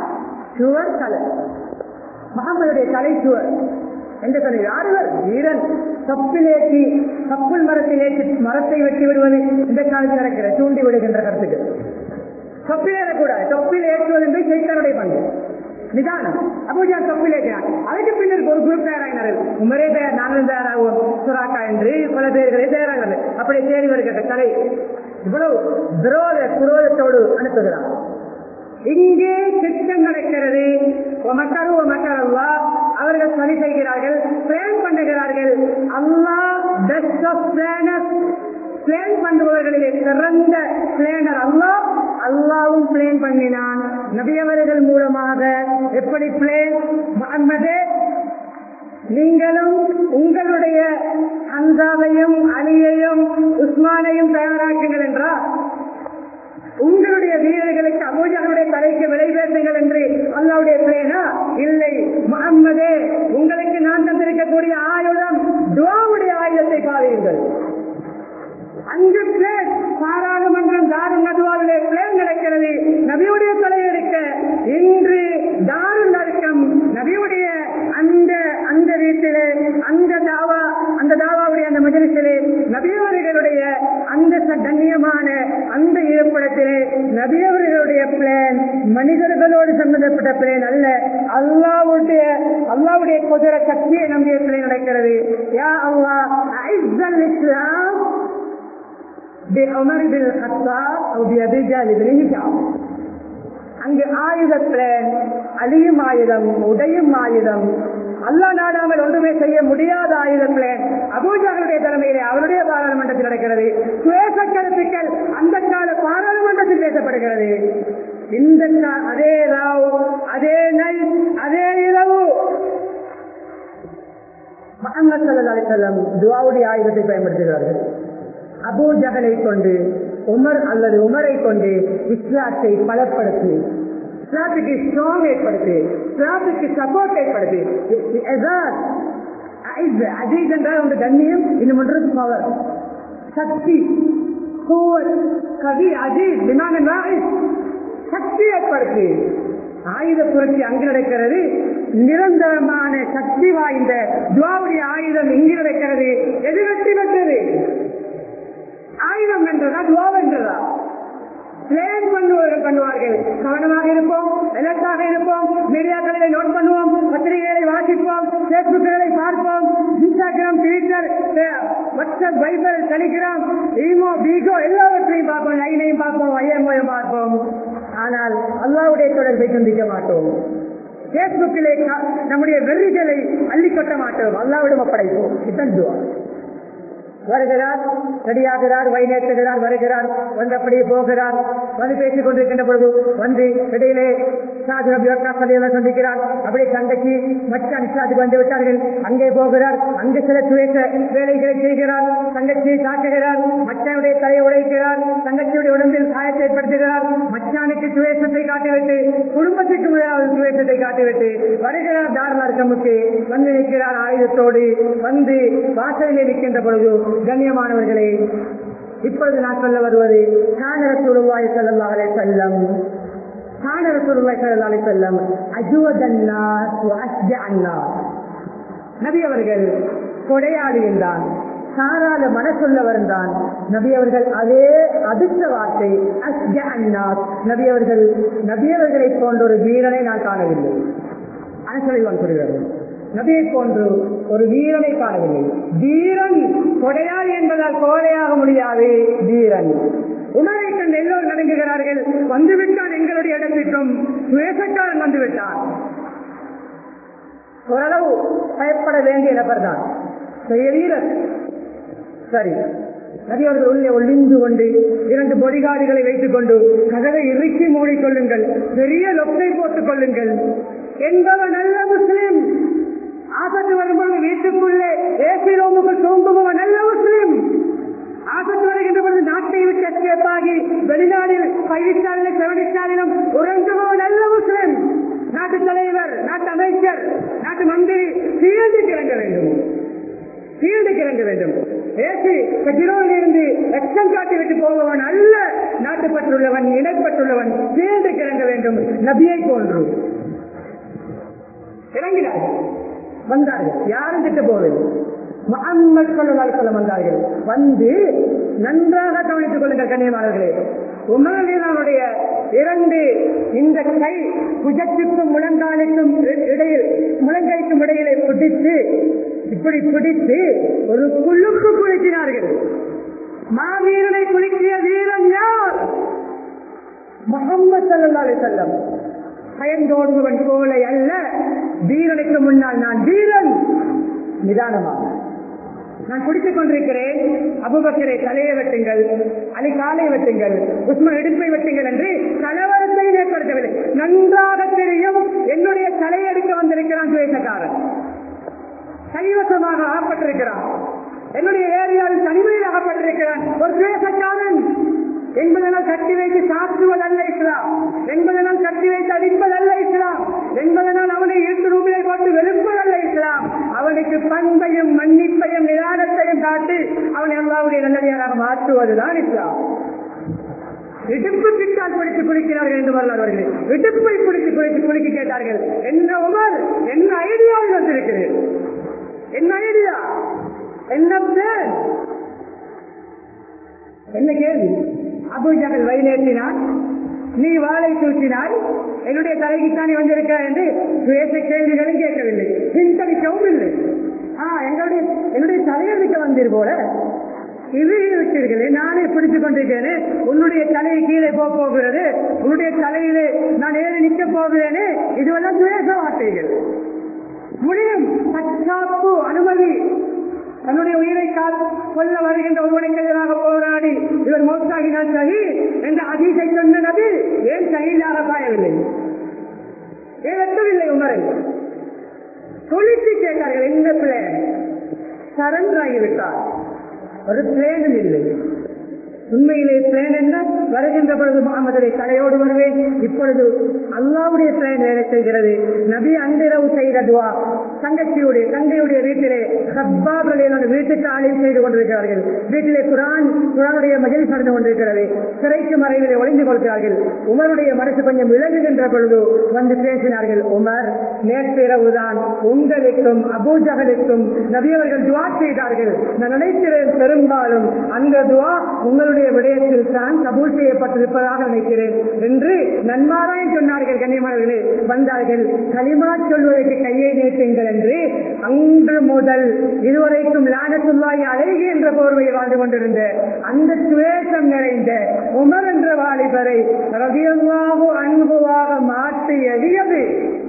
சுவர் தலை முகமதுடைய தலை சுவர் என்று சொன்ன யாருவர் வீரன் தப்பிலேற்றி கப்புள் மரத்திலேற்றி மரத்தை வெட்டி விடுவது இந்த காலத்தில் நடக்கிற தூண்டி விடுகின்ற கருத்துக்கள் தொப்பில் ஏறக்கூடாது தொப்பில் ஏற்றுவது என்பது சைத்தானுடைய பங்கு நிதானம் அப்போது தொப்பில் ஏற்றினார் அதுக்கு பின்னர் ஒரு குரூப் தயாராகினார்கள் உமரே தயார் நாங்களும் தயாராகுவோம் சுராக்கா என்று பல பேர்களே தயாராகிறார்கள் அப்படி தேடி வருகின்ற கலை இவ்வளவு விரோத குரோதத்தோடு அனுப்புகிறார் இங்கே திட்டம் நடக்கிறது மக்கரு மக்களல்லா அவர்கள் சரி செய்கிறார்கள் பிளான் பண்ணுகிறார்கள் Allah best of planners plan பண்ணுபவர்களிலே சிறந்த பிளேனர் அல்லாஹ் அல்லாவும் பிளேன் பண்ணினான் நபியவர்கள் மூலமாக எப்படி பிளேன் முகம்மதே நீங்களும் உங்களுடைய ஹன்சாவையும் அலியையும் உஸ்மானையும் தயாராக்குங்கள் என்றார் உங்களுடைய வீரர்களுக்கு அபூஜர்களுடைய தலைக்கு விலை பேசுங்கள் என்று அல்லாவுடைய பிளேனா இல்லை முகம்மதே உங்களுக்கு நான் தந்திருக்கக்கூடிய ஆயுதம் துவாவுடைய ஆயுதத்தை பாருங்கள் அங்கு பிளேன் பாராளுமன்றம் தாரு நதுவாவிலே பிளேன் நடக்கிறது நபியுடைய தலையெடுக்க இன்று தாரு நடுக்கம் நபியுடைய அந்த அந்த வீட்டிலே அந்த தாவா அந்த தாவாவுடைய அந்த மஜலிசிலே நபியவர்களுடைய அந்த ச- கண்ணியமான அந்த இருப்பிடத்திலே நபியவர்களுடைய பிளேன் மனிதர்களோடு சம்பந்தப்பட்ட பிளேன் அல்ல அல்லாவுடைய அல்லாவுடைய குதிர சக்தியை நம்பிய பிளேன் நடக்கிறது யா அல்லாஹ் ஐஸ்ஸல் இஸ்லாம் بعمر بن الخطاب او بأبي جهل بن هشام அங்கு ஆயுதத்துல அழியும் ஆயுதம் உடையும் ஆயுதம் அல்லாஹ் நாடாமல் ஒன்றுமே செய்ய முடியாத ஆயுதத்துல அபூஜாவுடைய தலைமையிலே அவருடைய பாராளுமன்றத்தில் நடக்கிறது சுவேச கருத்துக்கள் அந்த கால பாராளுமன்றத்தில் பேசப்படுகிறது இந்த கா- அதே ராவ் அதே நைட் அதே இரவு முகமது சல்லா அலிசல்லம் துவாவுடைய ஆயுதத்தை பயன்படுத்துகிறார்கள் அபூ ஜஹலை கொண்டு உமர் அல்லது உமரை கொண்டு இஸ்லாத்தை பலப்படுத்தி இஸ்லாத்துக்கு ஸ்ட்ராங் ஏற்படுத்தி இஸ்லாத்துக்கு சப்போர்ட் ஏற்படுத்தி எசாத், ஐஸ், அஜீஸ் என்றால் ஒன்று கண்ணியம் இன்னும் ஒன்று பவர் சக்தி கூவல் கவி அஜீஸ் விமானம் வாயிஸ். சக்தி ஏற்படுத்தி ஆயுத புரட்சி அங்கு நடக்கிறது நிரந்தரமான சக்தி வாய்ந்த துவாவுடைய ஆயுதம் இங்கு நடக்கிறது எது வெற்றி பெற்றது ஆயுதம் என்றதா துவா என்றதா பிளேன் பண்ணுவார்கள் பண்ணுவார்கள் கவனமாக இருப்போம் எலர்ட்டாக இருப்போம் மீடியாக்களை நோட் பண்ணுவோம் பத்திரிகைகளை வாசிப்போம் பேஸ்புக்குகளை பார்ப்போம் Instagram Twitter WhatsApp Viber Telegram imo Bigo எல்லாவற்றையும் பார்ப்போம் லைனையும் பார்ப்போம் ஐஎம்ஓயும் பார்ப்போம் ஆனால் அல்லாவுடைய தொடர்பை சந்திக்க மாட்டோம் பேஸ்புக்கிலே கா- நம்முடைய வெறிகளை அள்ளி கொட்ட மாட்டோம் அல்லாவிடம் ஒப்படைப்போம் இதுதான் துவா வருகிறார் ரெடியாகிறார் வைநேற்றுகிறார் வருகிறார் வந்து அப்படியே போகிறார் வந்து பேசிக் கொண்டிருக்கின்ற பொழுது வந்து இடையிலே சாது நபி வக்காஸ் அலியெல்லாம் சந்திக்கிறார் அப்படியே தங்கச்சி மச்சான் இஸ்லாத்துக்கு வந்து விட்டார்கள் அங்கே போகிறார் அங்கு சில துவேச வேலைகளை செய்கிறார் தங்கச்சியை தாக்குகிறார் மச்சானுடைய தலையை உடைக்கிறார் தங்கச்சியுடைய உடம்பில் காயத்தை ஏற்படுத்துகிறார் மச்சானுக்கு துவேசத்தை காட்டிவிட்டு குடும்பத்துக்கு முதலாவது துவேசத்தை காட்டிவிட்டு வருகிறார் தாரலார்க்கமுக்கு வந்து நிற்கிறார் ஆயுதத்தோடு வந்து வாசலில் இருக்கின்ற பொழுது கண்ணியமானவர்களே இப்பொழுது நான் சொல்ல வருவது காணர சுருவாய் செல்லல்லாலே செல்லம் காணர சுருவாய் செல்லல்லாலே செல்லம் அஜுவதன்னா அண்ணா நபி அவர்கள் கொடையாளி என்றான் சாராத மனசுள்ளவர் தான் நபி அவர்கள் அதே அடுத்த வார்த்தை அஸ்ஜ அன்னாஸ் நபி அவர்கள் நபி அவர்களை போன்ற ஒரு வீரனை நான் காணவில்லை அனசலிவான் சொல்கிறார்கள் நபியை போன்று ஒரு வீரனை காணவில்லை வீரன் கொடையாளி என்பதால் கோடையாக முடியாது வீரன் உணரை கண்டு எல்லோரும் நடுங்குகிறார்கள் வந்துவிட்டான் எங்களுடைய இடத்திற்கும் சுயசக்காரன் வந்துவிட்டான் ஓரளவு பயப்பட வேண்டிய நபர் தான் பெரிய வீரர் சரி நபி அவர்கள் உள்ளே ஒளிந்து கொண்டு இரண்டு பொடிகாடுகளை வைத்துக் கொண்டு கதவை இறுக்கி மூடிக்கொள்ளுங்கள் பெரிய லொக்கை போட்டுக் கொள்ளுங்கள் என்பவர் நல்ல முஸ்லிம் ஆபத்து வரும்போது வீட்டுக்குள்ளே ஏசி ரூமுக்குள் தூங்குபவர் நல்ல முஸ்லிம் ஆபத்து வருகின்ற பொழுது நாட்டை விட்டு escape ஆகி வெளிநாடில் ஃபைவ் ஸ்டாரிலும் செவன் ஸ்டாரிலும் உறங்குபவர் நல்ல முஸ்லிம் நாட்டு தலைவர் நாட்டு அமைச்சர் நாட்டு மந்திரி ஃபீல்டுக்கு இறங்க வேண்டும் ஃபீல்டுக்கு இறங்க வேண்டும் ஏசி கட்டிரோவில் இருந்து எக்ஸம் காட்டி விட்டு போபவன் அல்ல நாட்டுப்பட்டுள்ளவன் இணைப்பட்டுள்ளவன் ஃபீல்டுக்கு இறங்க வேண்டும் நபியை போன்று இறங்கினார்கள் வந்தார்கள் யாரும் திட்ட போவதில்லை முகம்மது சொல்லலால் சொல்ல வந்தார்கள் வந்து நன்றாக கவனித்துக் கொள்ளுங்கள் கண்ணியமானவர்களே உமரனுடைய இரண்டு இந்த கை புஜத்துக்கும் முழங்காலுக்கும் இடையில் முழங்கைக்கும் இடையிலே பிடித்து இப்படி பிடித்து ஒரு குழுக்கு குளிக்கினார்கள் மாவீரனை குலுக்கிய வீரன் யார் முகம்மது சல்லா செல்லம் பயந்தோடுபவன் போலை அல்ல வீரனுக்கு முன்னால் நான் வீரன் நிதானமாக நான் குடித்துக் கொண்டிருக்கிறேன் அபுபக்கரை தலையை வெட்டுங்கள் அலி காலை வெட்டுங்கள் உஸ்மா இடுப்பை வெட்டுங்கள் என்று கலவரத்தை ஏற்படுத்தவில்லை நன்றாக தெரியும் என்னுடைய தலையெடுக்க வந்திருக்கிறான் சுவேசக்காரன் கைவசமாக ஆகப்பட்டிருக்கிறான் என்னுடைய ஏரியாவில் தனிமையில் ஆகப்பட்டிருக்கிறான் ஒரு சுவேசக்காரன் என்பதனால் கட்டி வைத்து சாத்துவது அல்ல இஸ்லாம் என்பதனால் கட்டி வைத்து அடிப்பது அல்ல இஸ்லாம் என்பதனால் அவனை இருட்டு ரூபாய் போட்டு வெறுப்பது அல்ல இஸ்லாம் அவனுக்கு பண்பையும் மன்னிப்பையும் நிதானத்தையும் காட்டி அவனை அல்லாவுடைய நல்லடியாராக மாற்றுவதுதான் இஸ்லாம் இடுப்பு பிட்டால் பிடித்து குளிக்கிறார்கள் என்று வரலாறு வருகிறது இடுப்பை பிடித்து குளித்து குளிக்க கேட்டார்கள் என்ன உமர் என்ன ஐடியாவில் வந்திருக்கிறேன் என்ன ஐடியா என்ன பேர் என்ன கேள்வி அபுஜகல் வயலேற்றினான் நீ வாழை தூக்கினால் என்னுடைய தலைக்குத்தானே வந்திருக்க என்று சுயேச கேள்விகளும் கேட்கவில்லை பின்தளிக்கவும் இல்லை ஆ எங்களுடைய என்னுடைய தலையெடுக்க வந்தீர் போல இது விட்டீர்களே நானே பிடித்துக் கொண்டிருக்கிறேனே உன்னுடைய தலை கீழே போக போகிறது உன்னுடைய தலையிலே நான் ஏறி நிற்க போகிறேனே இதுவெல்லாம் சுயேச வார்த்தைகள் முடியும் தற்காப்பு அனுமதி தன்னுடைய உயிரை கொல்ல வருகின்ற ஒருவனுக்கு எதிராக போராடி இவர் மௌத்தாகினால் சரி என்ற அதிசை சொன்ன நபி ஏன் சகிலாக பாயவில்லை ஏன் வெட்டவில்லை உமரை சொல்லிட்டு கேட்டார்கள் எந்த பிளேன் சரண்டர் ஆகிவிட்டார் ஒரு பிளேனும் இல்லை உண்மையிலே பிளேன் என்ன வருகின்ற பொழுது முகமதுரை தலையோடு வருவேன் இப்பொழுது அல்லாவுடைய பிளேன் வேலை செய்கிறது நபி அன்றிரவு செய்த துவா தங்கச்சியுடைய தங்கையுடைய வீட்டிலே சப்பாபுடைய வீட்டுக்கு ஆலயம் செய்து கொண்டிருக்கிறார்கள் வீட்டிலே குரான் குரானுடைய மகிழ் நடந்து கொண்டிருக்கிறது சிறைக்கு மறைவிலே ஒளிந்து கொள்கிறார்கள் உமருடைய மனசு கொஞ்சம் விலகுகின்ற பொழுது வந்து பேசினார்கள் உமர் நேற்றிரவுதான் உங்களுக்கும் அபூஜகலுக்கும் நபியவர்கள் துவா செய்தார்கள் நான் நினைக்கிறேன் பெரும்பாலும் அந்த துவா உங்களுடைய விடயத்தில் தான் கபூல் செய்யப்பட்டிருப்பதாக நினைக்கிறேன் என்று நன்மாராயம் சொன்னார்கள் கண்ணியமானவர்களே வந்தார்கள் களிமா சொல்வதற்கு கையை நீட்டுங்கள் என்று அன்று முதல் இதுவரைக்கும் லானத்துள்ளாய் அழகு என்ற போர்வையில் வாழ்ந்து கொண்டிருந்த அந்த சுவேசம் நிறைந்த உமர் என்ற வாலிபரை ரவியல்லாவு அன்புவாக மாற்றி எளியது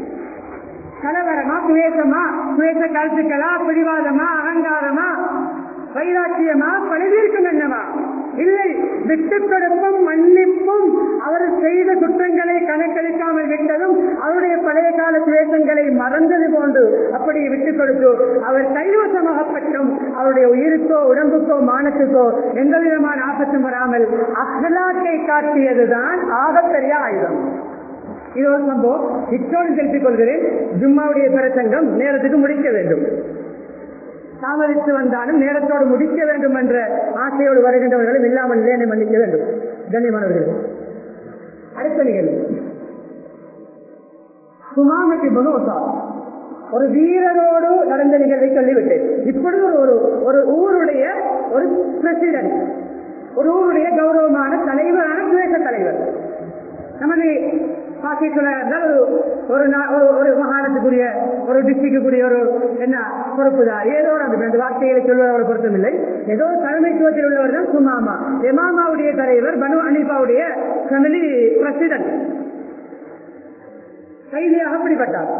கலவரமா சுவேசமா சுவேச கருத்துக்களா பிடிவாதமா அகங்காரமா வைராக்கியமா பழுதிருக்கும் என்னவா இல்லை விட்டுக் கொடுப்பும் மன்னிப்பும் அவர் செய்த குற்றங்களை கணக்கெடுக்காமல் விட்டதும் அவருடைய பழைய கால துவேஷங்களை மறந்தது போன்று அப்படி விட்டுக் கொடுத்து அவர் கைவசமாகப்பட்டும் அவருடைய உயிருக்கோ உடம்புக்கோ மானத்துக்கோ எந்த விதமான ஆபத்தும் வராமல் அகலாக்கை காட்டியதுதான் ஆகப்பெரிய ஆயுதம் இது ஒரு சம்பவம் இத்தோடு செலுத்திக் கொள்கிறேன் ஜும்மாவுடைய பிரசங்கம் நேரத்துக்கு முடிக்க வேண்டும் தாமதித்து வந்தாலும் நேரத்தோடு முடிக்க வேண்டும் என்ற ஆசையோடு வருகின்றவர்களும் இல்லாமல் இல்லையை மன்னிக்க வேண்டும் கண்ணியமானவர்கள் அடுத்த நிகழ்வு சுமாமக்கு பகவசா ஒரு வீரரோடு நடந்த நிகழ்வை சொல்லிவிட்டேன் இப்பொழுது ஒரு ஒரு ஊருடைய ஒரு பிரசிடன்ட் ஒரு ஊருடைய கௌரவமான தலைவரான சுவேச தலைவர் நமது பாக்கியத்துல ஒரு ஒரு ஒரு மாகாணத்துக்குரிய ஒரு டிஸ்ட்ரிக்டுக்குரிய ஒரு என்ன பொறுப்புதார் ஏதோ அந்த அந்த வார்த்தைகளை சொல்வதை பொருத்தமில்லை ஏதோ தலைமைத்துவத்தில் உள்ளவர் தான் சுமாமா எமாமாவுடைய தலைவர் பனு அனிபாவுடைய ஃபேமிலி பிரசிடன்ட் கைதியாக பிடிபட்டார்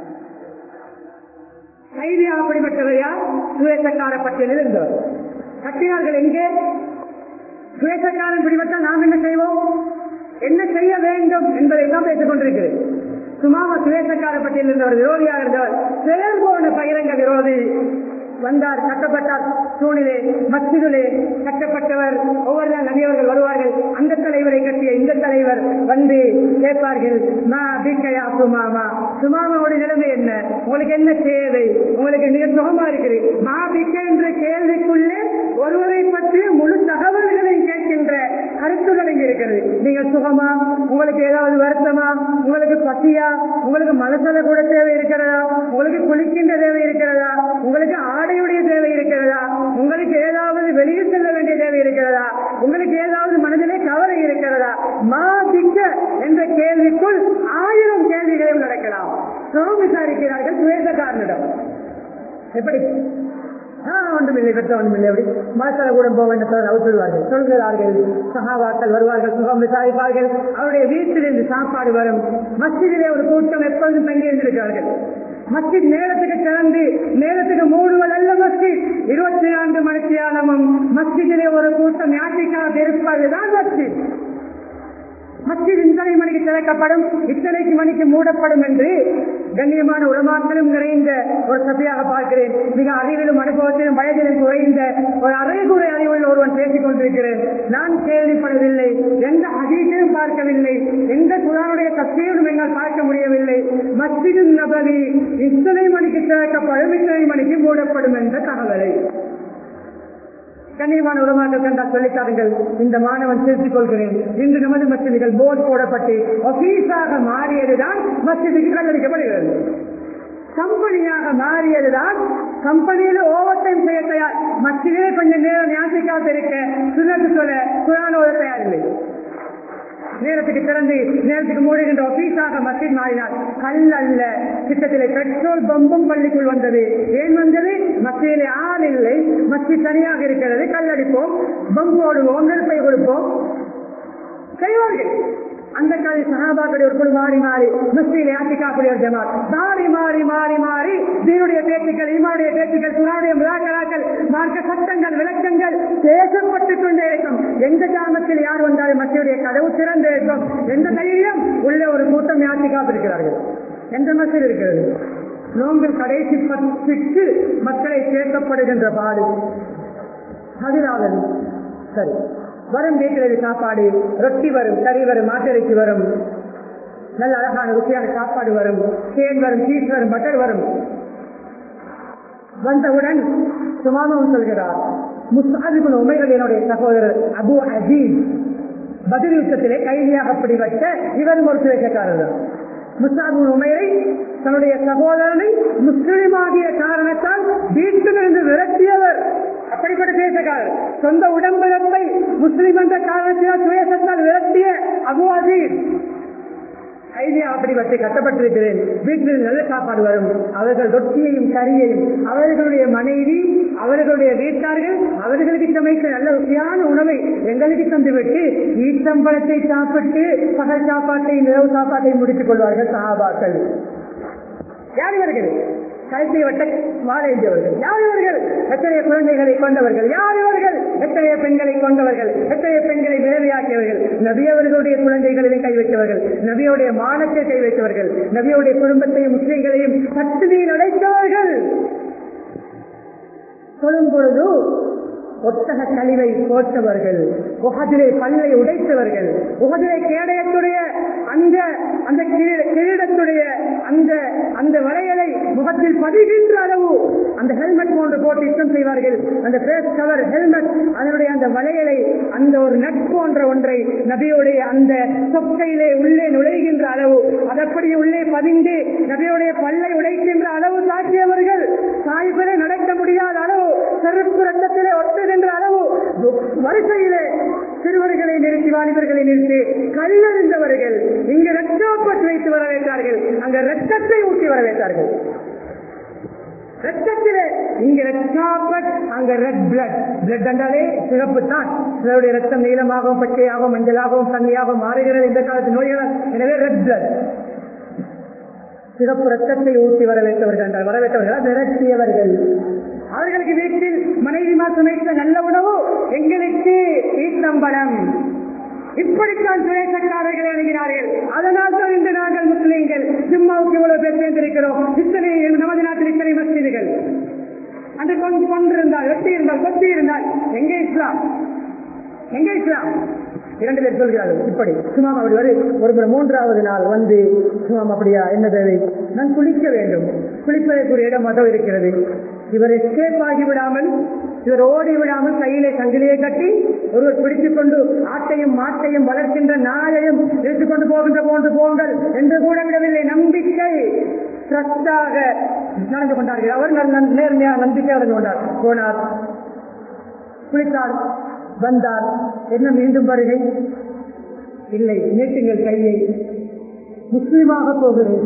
கைதியாக பிடிபட்டவர் யார் சுவேசக்கார பட்டியலில் இருந்தவர் கட்டினார்கள் எங்கே சுவேசக்காரன் பிடிபட்டால் நாம் என்ன செய்வோம் என்ன செய்ய வேண்டும் என்பதை தான் பேசிக் கொண்டிருக்கிறேன் சுமாம சுவேசக்கார பட்டியலில் இருந்தவர் விரோதியாக இருந்தவர் செயல் போன பகிரங்க விரோதி வந்தார் கட்டப்பட்டார் தூணிலே மஸ்ஜிதிலே கட்டப்பட்டவர் ஒவ்வொரு நாள் நபியவர்கள் வருவார்கள் அந்த தலைவரை கட்டிய இந்த தலைவர் வந்து கேட்பார்கள் மா பிக்கையா சுமாமா சுமாமாவுடைய நிலைமை என்ன உங்களுக்கு என்ன தேவை உங்களுக்கு மிக சுகமா இருக்குது மா பிக்கை என்ற கேள்விக்குள்ளே ஒருவரை பற்றி முழு தகவல்களை கேட்கின்ற கருத்துக்கள் இங்கே இருக்கிறது இருக்கிறது நீங்கள் சுகமா உங்களுக்கு ஏதாவது வருத்தமா உங்களுக்கு பசியா உங்களுக்கு மனசல கூட தேவை இருக்கிறதா உங்களுக்கு குளிக்கின்ற தேவை இருக்கிறதா உங்களுக்கு ஆடையுடைய தேவை இருக்கிறதா உங்களுக்கு ஏதாவது வெளியில் செல்ல வேண்டிய தேவை இருக்கிறதா உங்களுக்கு ஏதாவது மனதிலே கவலை இருக்கிறதா மா திக்க என்ற கேள்விக்குள் ஆயிரம் கேள்விகளையும் நடக்கலாம் சுகம் விசாரிக்கிறார்கள் சுவேசக்காரனிடம் எப்படி ஒன்றுமில்லை பெற்ற ஒன்றுமில்லை அப்படி மனசல கூட போக வேண்டும் அவர் சொல்வார்கள் சொல்கிறார்கள் சகாவாக்கள் வருவார்கள் சுகம் விசாரிப்பார்கள் அவருடைய வீட்டிலிருந்து சாப்பாடு வரும் மஸ்ஜிதிலே ஒரு கூட்டம் எப்பொழுதும் தங்கி இருந்திருக்கிறார்கள் மஸ்ஜித் நேரத்துக்கு திறந்து நேரத்துக்கு மூடுவதல்ல மஸ்ஜித் இருபத்தி நான்கு மணித்தியாலமும் மஸ்ஜிதிலே ஒரு கூட்டம் யாத்திக்காக இருப்பதுதான் மஸ்ஜித் மஸ்ஜித் இத்தனை மணிக்கு திறக்கப்படும் இத்தனைக்கு மணிக்கு மூடப்படும் என்று கண்ணியமான உலமாக்களும் நிறைந்த ஒரு சபையாக பார்க்கிறேன் மிக அறிவிலும் அனுபவத்திலும் வயதிலும் குறைந்த ஒரு அரைகுறை அறிவுள்ள ஒருவன் பேசிக் கொண்டிருக்கிறேன் நான் கேள்விப்படவில்லை எந்த அதிகையும் பார்க்கவில்லை எந்த குரானுடைய தப்பியும் என்னால் பார்க்க முடியவில்லை மஸ்ஜிது நபரி இத்தனை மணிக்கு திறக்கப்படும் இத்தனை மணிக்கு மூடப்படும் என்ற தகவலை கண்ணியமான உலமாக்கள் கண்டால் சொல்லித்தாருங்கள் இந்த மாணவன் திருத்திக் கொள்கிறேன் இன்று நமது மசிதிகள் போர்டு போடப்பட்டு ஒபீஸாக மாறியதுதான் மசிதிக்கு கல்லடிக்கப்படுகிறது கம்பெனியாக மாறியதுதான் கம்பெனியில ஓவர் டைம் செய்ய தயார் மசிதே கொஞ்சம் நேரம் ஞாபகம் இருக்க சுனத்து சொல்ல குரானோட தயாரில்லை நேரத்துக்கு திறந்து நேரத்துக்கு மூடுகின்ற ஆபீஸாக மஸ்ஜித் மாறினார் கல் அல்ல கிட்டத்திலே பெட்ரோல் பம்பும் பள்ளிக்குள் வந்தது ஏன் வந்தது மத்தியிலே ஆள் இல்லை மஸ்ஜித் தனியாக இருக்கிறது கல்லடிப்போம் பம்பு ஓடுவோம் நெருப்பை கொடுப்போம் செய்வார்கள் அந்த காலை சகாபாக்களுடைய ஒரு குழு மாறி மாறி மஸ்தியிலே ஆட்டிக்காக்கூடிய ஒரு ஜமாத் மாறி மாறி மாறி மாறி தீனுடைய பேச்சுக்கள் ஈமானுடைய பேச்சுக்கள் குரானுடைய முதாக்கராக்கள் மார்க்க சட்டங்கள் விளக்கங்கள் பேசப்பட்டுக் கொண்டே இருக்கும் எந்த கிராமத்தில் யார் வந்தாலும் மக்களுடைய கதவு திறந்து இருக்கும் எந்த தைரியம் உள்ள ஒரு கூட்டம் யாத்திக்காப்பு இருக்கிறார்கள் எந்த மக்கள் இருக்கிறது நோம்பில் கடைசி பத்துக்கு மக்களை சேர்க்கப்படுகின்ற பாடு பதினாவது சரி வரும் வீட்டில் சாப்பாடு ரொட்டி வரும் கறி வரும் மாட்டிறைச்சி வரும் நல்ல அழகான ருசியான சாப்பாடு வரும் தேன் வரும் சீஸ் வரும் பட்டர் வரும் வந்தவுடன் சுமாமம் சொல்கிறார் முஸ்தாதிபின் உமைகள் என்னுடைய சகோதரர் அபு அஜீஸ் பதில் யுத்தத்திலே கைதியாக பிடிபட்ட இவரும் ஒரு சுவேசக்காரர் முஸ்தாபின் உமையை தன்னுடைய சகோதரனை முஸ்லிமாகிய காரணத்தால் வீட்டிலிருந்து விரட்டியவர் அப்படிப்பட்ட பேசக்காரர் சொந்த உடம்பிழப்பை முஸ்லிம் என்ற காரணத்தினால் சுயசத்தால் விரட்டிய அபு அஜீஸ் கைதியா அப்படி வச்சு கட்டப்பட்டிருக்கிறேன் வீட்டில் நல்ல சாப்பாடு வரும் அவர்கள் ரொட்டியையும் கறியையும் அவர்களுடைய மனைவி அவர்களுடைய வீட்டார்கள் அவர்களுக்கு சமைக்க நல்ல ருசியான உணவை எங்களுக்கு தந்துவிட்டு ஈட்டம்பழத்தை சாப்பிட்டு பகல் சாப்பாட்டை நிலவு சாப்பாட்டை முடித்துக் கொள்வார்கள் சகாபாக்கள் யார் இவர்கள் கழுத்தை வட்ட வாழேந்தியவர்கள் யார் இவர்கள் எத்தனைய குழந்தைகளை கொண்டவர்கள் யார் இவர்கள் எத்தனைய பெண்களை கொண்டவர்கள் எத்தனைய பெண்களை விரைவியாக்கியவர்கள் நபியவர்களுடைய குழந்தைகளிலும் கை வைத்தவர்கள் நபியுடைய மானத்தை கை வைத்தவர்கள் நபியுடைய குடும்பத்தையும் முஸ்லிம்களையும் பட்டினியில் அடைத்தவர்கள் சொல்லும் பொழுது ஒட்டக கழிவை போட்டவர்கள் உகதிலே பல்லை உடைத்தவர்கள் உகதிலே கேடயத்துடைய அந்த அந்த கிரீடத்துடைய அந்த அந்த வளையலை முகத்தில் பதிகின்ற அளவு அந்த ஹெல்மெட் போன்று போட்டு யுத்தம் செய்வார்கள் அந்த பேஸ் கவர் ஹெல்மெட் அதனுடைய அந்த வளையலை அந்த ஒரு நட் போன்ற ஒன்றை நபியுடைய அந்த சொக்கையிலே உள்ளே நுழைகின்ற அளவு அதப்படி உள்ளே பதிந்து நபியுடைய பல்லை உடைக்கின்ற அளவு தாக்கியவர்கள் சாய்பிலே நடக்க முடியாத அளவு செருப்பு ரத்தத்திலே ஒட்டுகின்ற அளவு வரிசையிலே சிறுவர்களை நிறுத்தி வாலிபர்களை நிறுத்தி கல்லறிந்தவர்கள் இங்கு ரத்தாப்பட்டு வைத்து வரவேற்றார்கள் அங்க ரத்தத்தை ஊட்டி வரவேற்றார்கள் ரத்தத்திலே இங்க ரத்தாப்பட் அங்க ரெட் பிளட் பிளட் என்றாலே சிறப்பு தான் சிலருடைய ரத்தம் நீளமாகவும் பச்சையாகவும் மஞ்சளாகவும் தண்ணியாகவும் மாறுகிறது இந்த காலத்து நோய்கள் எனவே ரெட் பிளட் சிறப்பு ரத்தத்தை ஊட்டி வரவேற்றவர்கள் என்றால் வரவேற்றவர்கள் விரட்டியவர்கள் அவர்களுக்கு வீட்டில் மனைவி சமைத்த நல்ல உணவு எங்களுக்கு ஈட்டம்பலம் இப்படித்தான் சுயசக்காரர்கள் எழுதினார்கள் அதனால் தான் இன்று நாங்கள் முஸ்லீம்கள் ஜிம்மாவுக்கு இவ்வளவு பேர் சேர்ந்திருக்கிறோம் இத்தனை நமது நாட்டில் இத்தனை மஸ்ஜிதுகள் அந்த கொஞ்சம் கொண்டிருந்தால் வெட்டி இருந்தால் கொத்தி இருந்தால் எங்கே இஸ்லாம் எங்கே இஸ்லாம் இரண்டு பேர் சொல்கிறார்கள் இப்படி சுமாம் அப்படி வரு ஒரு முறை மூன்றாவது நாள் வந்து சுமாம் அப்படியா என்ன தேவை நான் குளிக்க வேண்டும் குளிப்பதற்குரிய இடம் மதம் இருக்கிறது இவர் எஸ்கேப் ஆகிவிடாமல் இவர் ஓடி விடாமல் கையிலே சங்கிலியை கட்டி ஒருவர் பிடித்துக் கொண்டு ஆட்டையும் மாட்டையும் வளர்க்கின்ற நாயையும் எடுத்துக் கொண்டு போகின்ற போன்று போங்கள் என்று கூட விடவில்லை நம்பிக்கை ட்ரஸ்டாக நடந்து கொண்டார்கள் அவர் நல்- நல்- நேர்மையாக நம்பிக்கை நடந்து கொண்டார் போனார் குளித்தார் வந்தார் என்ன மீண்டும் வருகை இல்லை நீட்டுங்கள் கையை முஸ்லிமாக போகிறேன்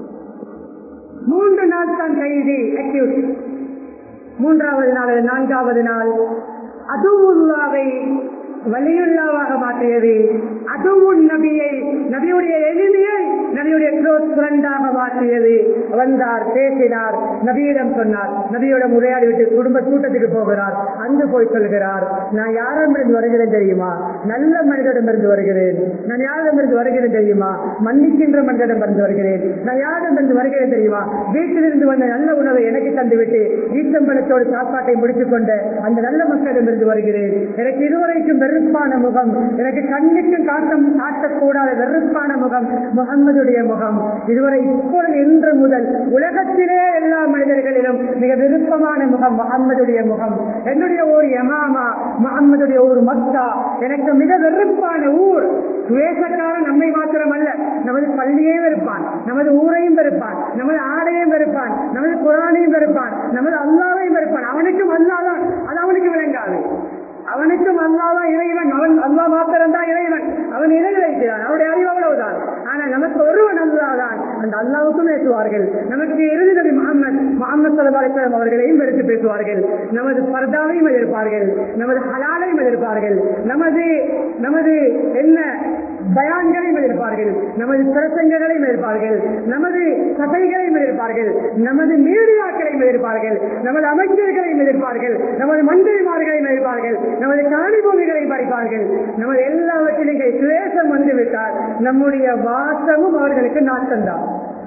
மூன்று நாள் தான் கைதி அக்யூட் மூன்றாவது நாள் அல்லது நான்காவது நாள் அதுவுல்லாவை வலியுல்லாவாக மாற்றியது அதுவும் நபியை நபியுடைய எளிமையை நபியுடைய க்ளோஸ் ஃப்ரெண்டாக மாற்றியது வந்தார் பேசினார் நபியிடம் சொன்னார் நபியிடம் உரையாடி விட்டு குடும்ப கூட்டத்துக்கு போகிறார் அங்கு போய் சொல்கிறார் நான் யாரிடமிருந்து வருகிறேன் தெரியுமா நல்ல மனிதரிடமிருந்து வருகிறேன் நான் யாரிடமிருந்து வருகிறேன் தெரியுமா மன்னிக்கின்ற மனிதரிடமிருந்து வருகிறேன் நான் யாரிடமிருந்து வருகிறேன் தெரியுமா வீட்டிலிருந்து வந்த நல்ல உணவை எனக்கு தந்துவிட்டு ஈச்சம்பழத்தோடு சாப்பாட்டை முடித்துக் கொண்ட அந்த நல்ல மக்களிடமிருந்து வருகிறேன் எனக்கு இதுவரைக்கும் வெறுப்பான முகம் எனக்கு கண்ணுக்கும் காட்டம் காட்டக்கூடாத வெறுப்பான முகம் முகம்மதுடைய முகம் இதுவரை இப்பொழுது இன்று முதல் உலகத்திலே எல்லா மனிதர்களிலும் மிக விருப்பமான முகம் முகம்மதுடைய முகம் என்னுடைய ஊர் யமாமா முகம்மதுடைய ஊர் மக்கா எனக்கு மிக வெறுப்பான ஊர் துவேஷக்காரன் நம்மை மாத்திரமல்ல நமது பள்ளியை வெறுப்பான் நமது ஊரையும் வெறுப்பான் நமது ஆடையும் வெறுப்பான் நமது குரானையும் வெறுப்பான் நமது அல்லாவையும் வெறுப்பான் அவனுக்கும் அல்லாதான் அது அவனுக்கு விளங்காது அவனுக்கும் அல்லாதான் இறைவன் அவன் அல்லா மாத்திரம் தான் இறைவன் அவன் இணை வைக்கிறான் அவனுடைய அறிவு அவ்வளவுதான் ஆனா நமக்கு ஒருவன் அல்லாதான் அந்த அல்லாவுக்கும் பேசுவார்கள் நமக்கு இறுதி நபி முகமது முகமது சல்லாஸ்லாம் அவர்களையும் எடுத்து பேசுவார்கள் நமது பர்தாவையும் எதிர்ப்பார்கள் நமது ஹலாலையும் எதிர்ப்பார்கள் நமது நமது என்ன பயான்களையும் எதிர்ப்பார்கள் நமது பிரசங்கங்களையும் எதிர்ப்பார்கள் நமது சபைகளையும் எதிர்ப்பார்கள் நமது மீடியாக்களையும் எதிர்ப்பார்கள் நமது அமைச்சர்களையும் எதிர்ப்பார்கள் நமது மந்திரிமார்களையும் எதிர்ப்பார்கள் நமது காணி பூமிகளையும் பறிப்பார்கள் நமது எல்லாவற்றிலும் இங்கே சுவேசம் வந்துவிட்டால் நம்முடைய வாசமும் அவர்களுக்கு நாட்டம்தான்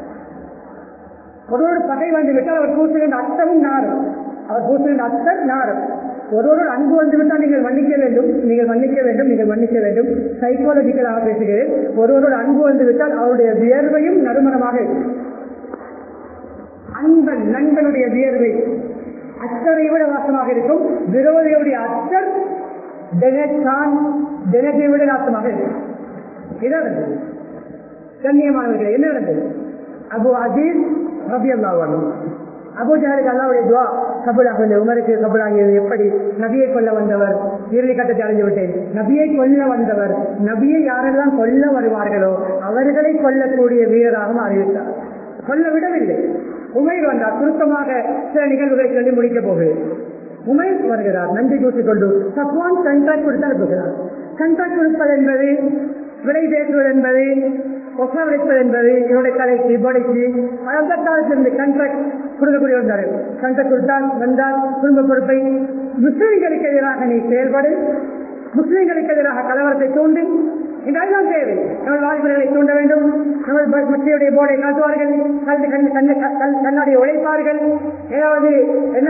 ஒரு ஒரு பகை வந்து விட்டால் அவர் பூசுகின்ற அர்த்தமும் நாரும் அவர் பூசுகின்ற அர்த்தம் நாரும் ஒரு ஒரு அன்பு வந்து விட்டால் நீங்கள் மன்னிக்க வேண்டும் நீங்கள் மன்னிக்க வேண்டும் நீங்கள் மன்னிக்க வேண்டும் சைக்காலஜிக்கலாக பேசுகிறேன் ஒரு ஒரு அன்பு வந்து விட்டால் அவருடைய வியர்வையும் நறுமணமாக இருக்கும் அன்பன் நண்பனுடைய வியர்வை அச்சரை விட வாசமாக இருக்கும் விரோதியுடைய அச்சர் டெனத்தான் டெனத்தை விட நாசமாக இருக்கும் இதான் நடந்தது. கண்ணியமானவர்களே என்ன நடந்தது அபு அஜீஸ் ரபி அல்லாஹ் அபு ஜஹலுக்கு அல்லாவுடைய துவா கபுலாக உமருக்கு கபுலாகியது எப்படி நபியை கொல்ல வந்தவர் இறுதி கட்டத்தை அடைந்து விட்டேன் நபியை கொல்ல வந்தவர் நபியை யாரெல்லாம் கொல்ல வருவார்களோ அவர்களை கொல்லக்கூடிய வீரராகவும் அறிவித்தார் கொல்ல விடவில்லை உமைர் வந்தார் சுருக்கமாக சில நிகழ்வுகளை சொல்லி முடிக்கப் போகிறேன் உமைர் வருகிறார் நன்றி கூட்டிக்கொண்டு சப்வான் கண்ட்ராக்ட் கொடுத்து அனுப்புகிறார் கண்ட்ராக்ட் கொடுப்பது என்பது விலை பேசுவது என்பது ஒப்படைப்பது என்பது இவருடைய கலைக்கு பொடைக்கு அந்த காலத்திலிருந்து கண்ட்ராக்ட் கொடுக்கக்கூடிய வந்தார் கண்ட்ராக்ட் கொடுத்தால் வந்தால் குடும்ப பொறுப்பை முஸ்லிம்களுக்கு எதிராக நீ செயல்படு முஸ்லிம்களுக்கு எதிராக கலவரத்தை தூண்டு இந்த அதுதான் தேவை நமது வாலிபர்களை தூண்ட வேண்டும் நமது ப- மக்களுடைய போர்டை காட்டுவார்கள் கல் கண் கண்ணு கல் கண்ணாடியை உழைப்பார்கள் ஏதாவது என்ன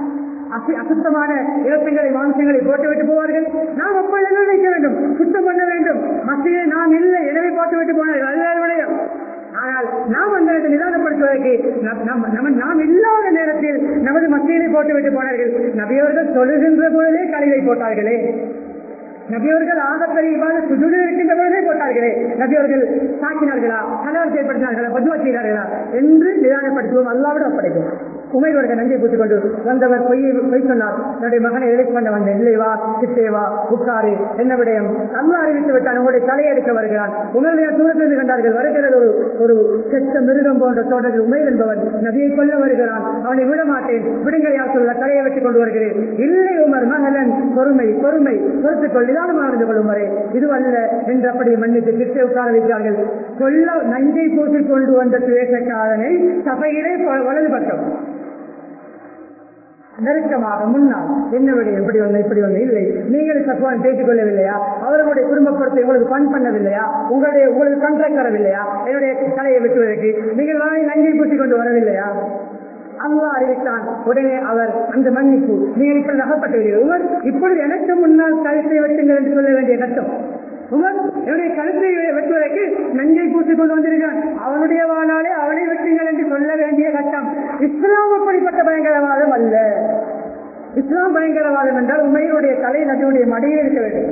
அசு- அசுத்தமான இலக்கங்களை மாம்சங்களை போட்டுவிட்டு போவார்கள் நாம் அப்பொழுது என்ன நினைக்க வேண்டும் சுத்தம் பண்ண வேண்டும் மத்தியில் நாம் இல்லை எனவே போட்டுவிட்டு போனார்கள் அதுதான் விடயம் ஆனால் நாம் அந்த இடத்தை நிதானப்படுத்துவதற்கு நம்- நம்- நம்ம- நாம் இல்லாத நேரத்தில் நமது மத்தியிலே போட்டுவிட்டு போனார்கள் நபியவர்கள் தொழுகின்ற பொழுதே கழிவை போட்டார்களே நபியவர்கள் ஆகப்பெரிய இவ்வாறு சுஜூடு இருக்கின்ற பொழுதே போட்டார்களே நபியவர்கள் தாக்கினார்களா கலவரத்தை ஏற்படுத்தினார்களா பதுவா செய்தார்களா என்று நிதானப்படுத்துவோம் அல்லாவிட ஒப்படைக்கும் உமைவர்கள் நன்றி பூத்துக் கொண்டு வந்தவர் பொய் பொய் சொன்னார் தன்னுடைய மகனை எழுதி கொண்டு வந்தேன் இல்லை வா சித்தே வா உட்காரு என்ன விடயம் அல்லா அறிவித்து விட்டான் உங்களுடைய தலையை எடுக்க வருகிறான் உங்களுடைய தூரத்திலிருந்து கண்டார்கள் வருகிறது ஒரு ஒரு செத்த மிருகம் போன்ற தோட்டத்தில் உமைர் என்பவன் நபியை கொல்ல வருகிறான் அவனை விட மாட்டேன் விடுங்கள் யார் சொல்ல தலையை வெட்டிக் கொண்டு வருகிறேன் இல்லை உமர் மகளன் பொறுமை பொறுமை பொறுத்துக் கொள் நிதானமாக நடந்து கொள்ளும் வரை இதுவல்ல என்று அப்படி மன்னித்து கிட்டே உட்கார வைத்தார்கள் கொல்ல நஞ்சை பூசிக் கொண்டு வந்த துவேஷக்காரனை சபையிலே ப- வலது பக்கம் நெருக்கமாக முன்னால் என்ன விட எப்படி வந்து இப்படி வந்து இல்லை நீங்கள் சத்வான் பேசிக் கொள்ளவில்லையா அவர்களுடைய குடும்ப பொறுத்தை உங்களுக்கு பண் பண்ணவில்லையா உங்களுடைய உங்களுக்கு கண்ட்ராக்ட் வரவில்லையா என்னுடைய தலையை வெட்டுவதற்கு நீங்கள் வாங்கி நஞ்சை பூசிக் கொண்டு வரவில்லையா அல்லாஹ் அறிவித்தான் உடனே அவர் அந்த மன்னிப்பு நீங்கள் இப்படி நகப்பட்டு உமர் இப்பொழுது எனக்கு முன்னால் கழுத்தை வெட்டுங்கள் என்று சொல்ல வேண்டிய கட்டம் உமர் என்னுடைய கழுத்தை வெட்டுவதற்கு நஞ்சை பூசிக் கொண்டு வந்திருக்கான் அவனுடைய வாழாலே அவனை வெட்டுங்கள் என்று சொல்ல வேண்டிய கட்டம் இஸ்லாம் அப்படிப்பட்ட பயங்கரவாதம் அல்ல இஸ்லாம் பயங்கரவாதம் என்றால் உண்மையினுடைய தலை நபியுடைய மடியில் இருக்க வேண்டும்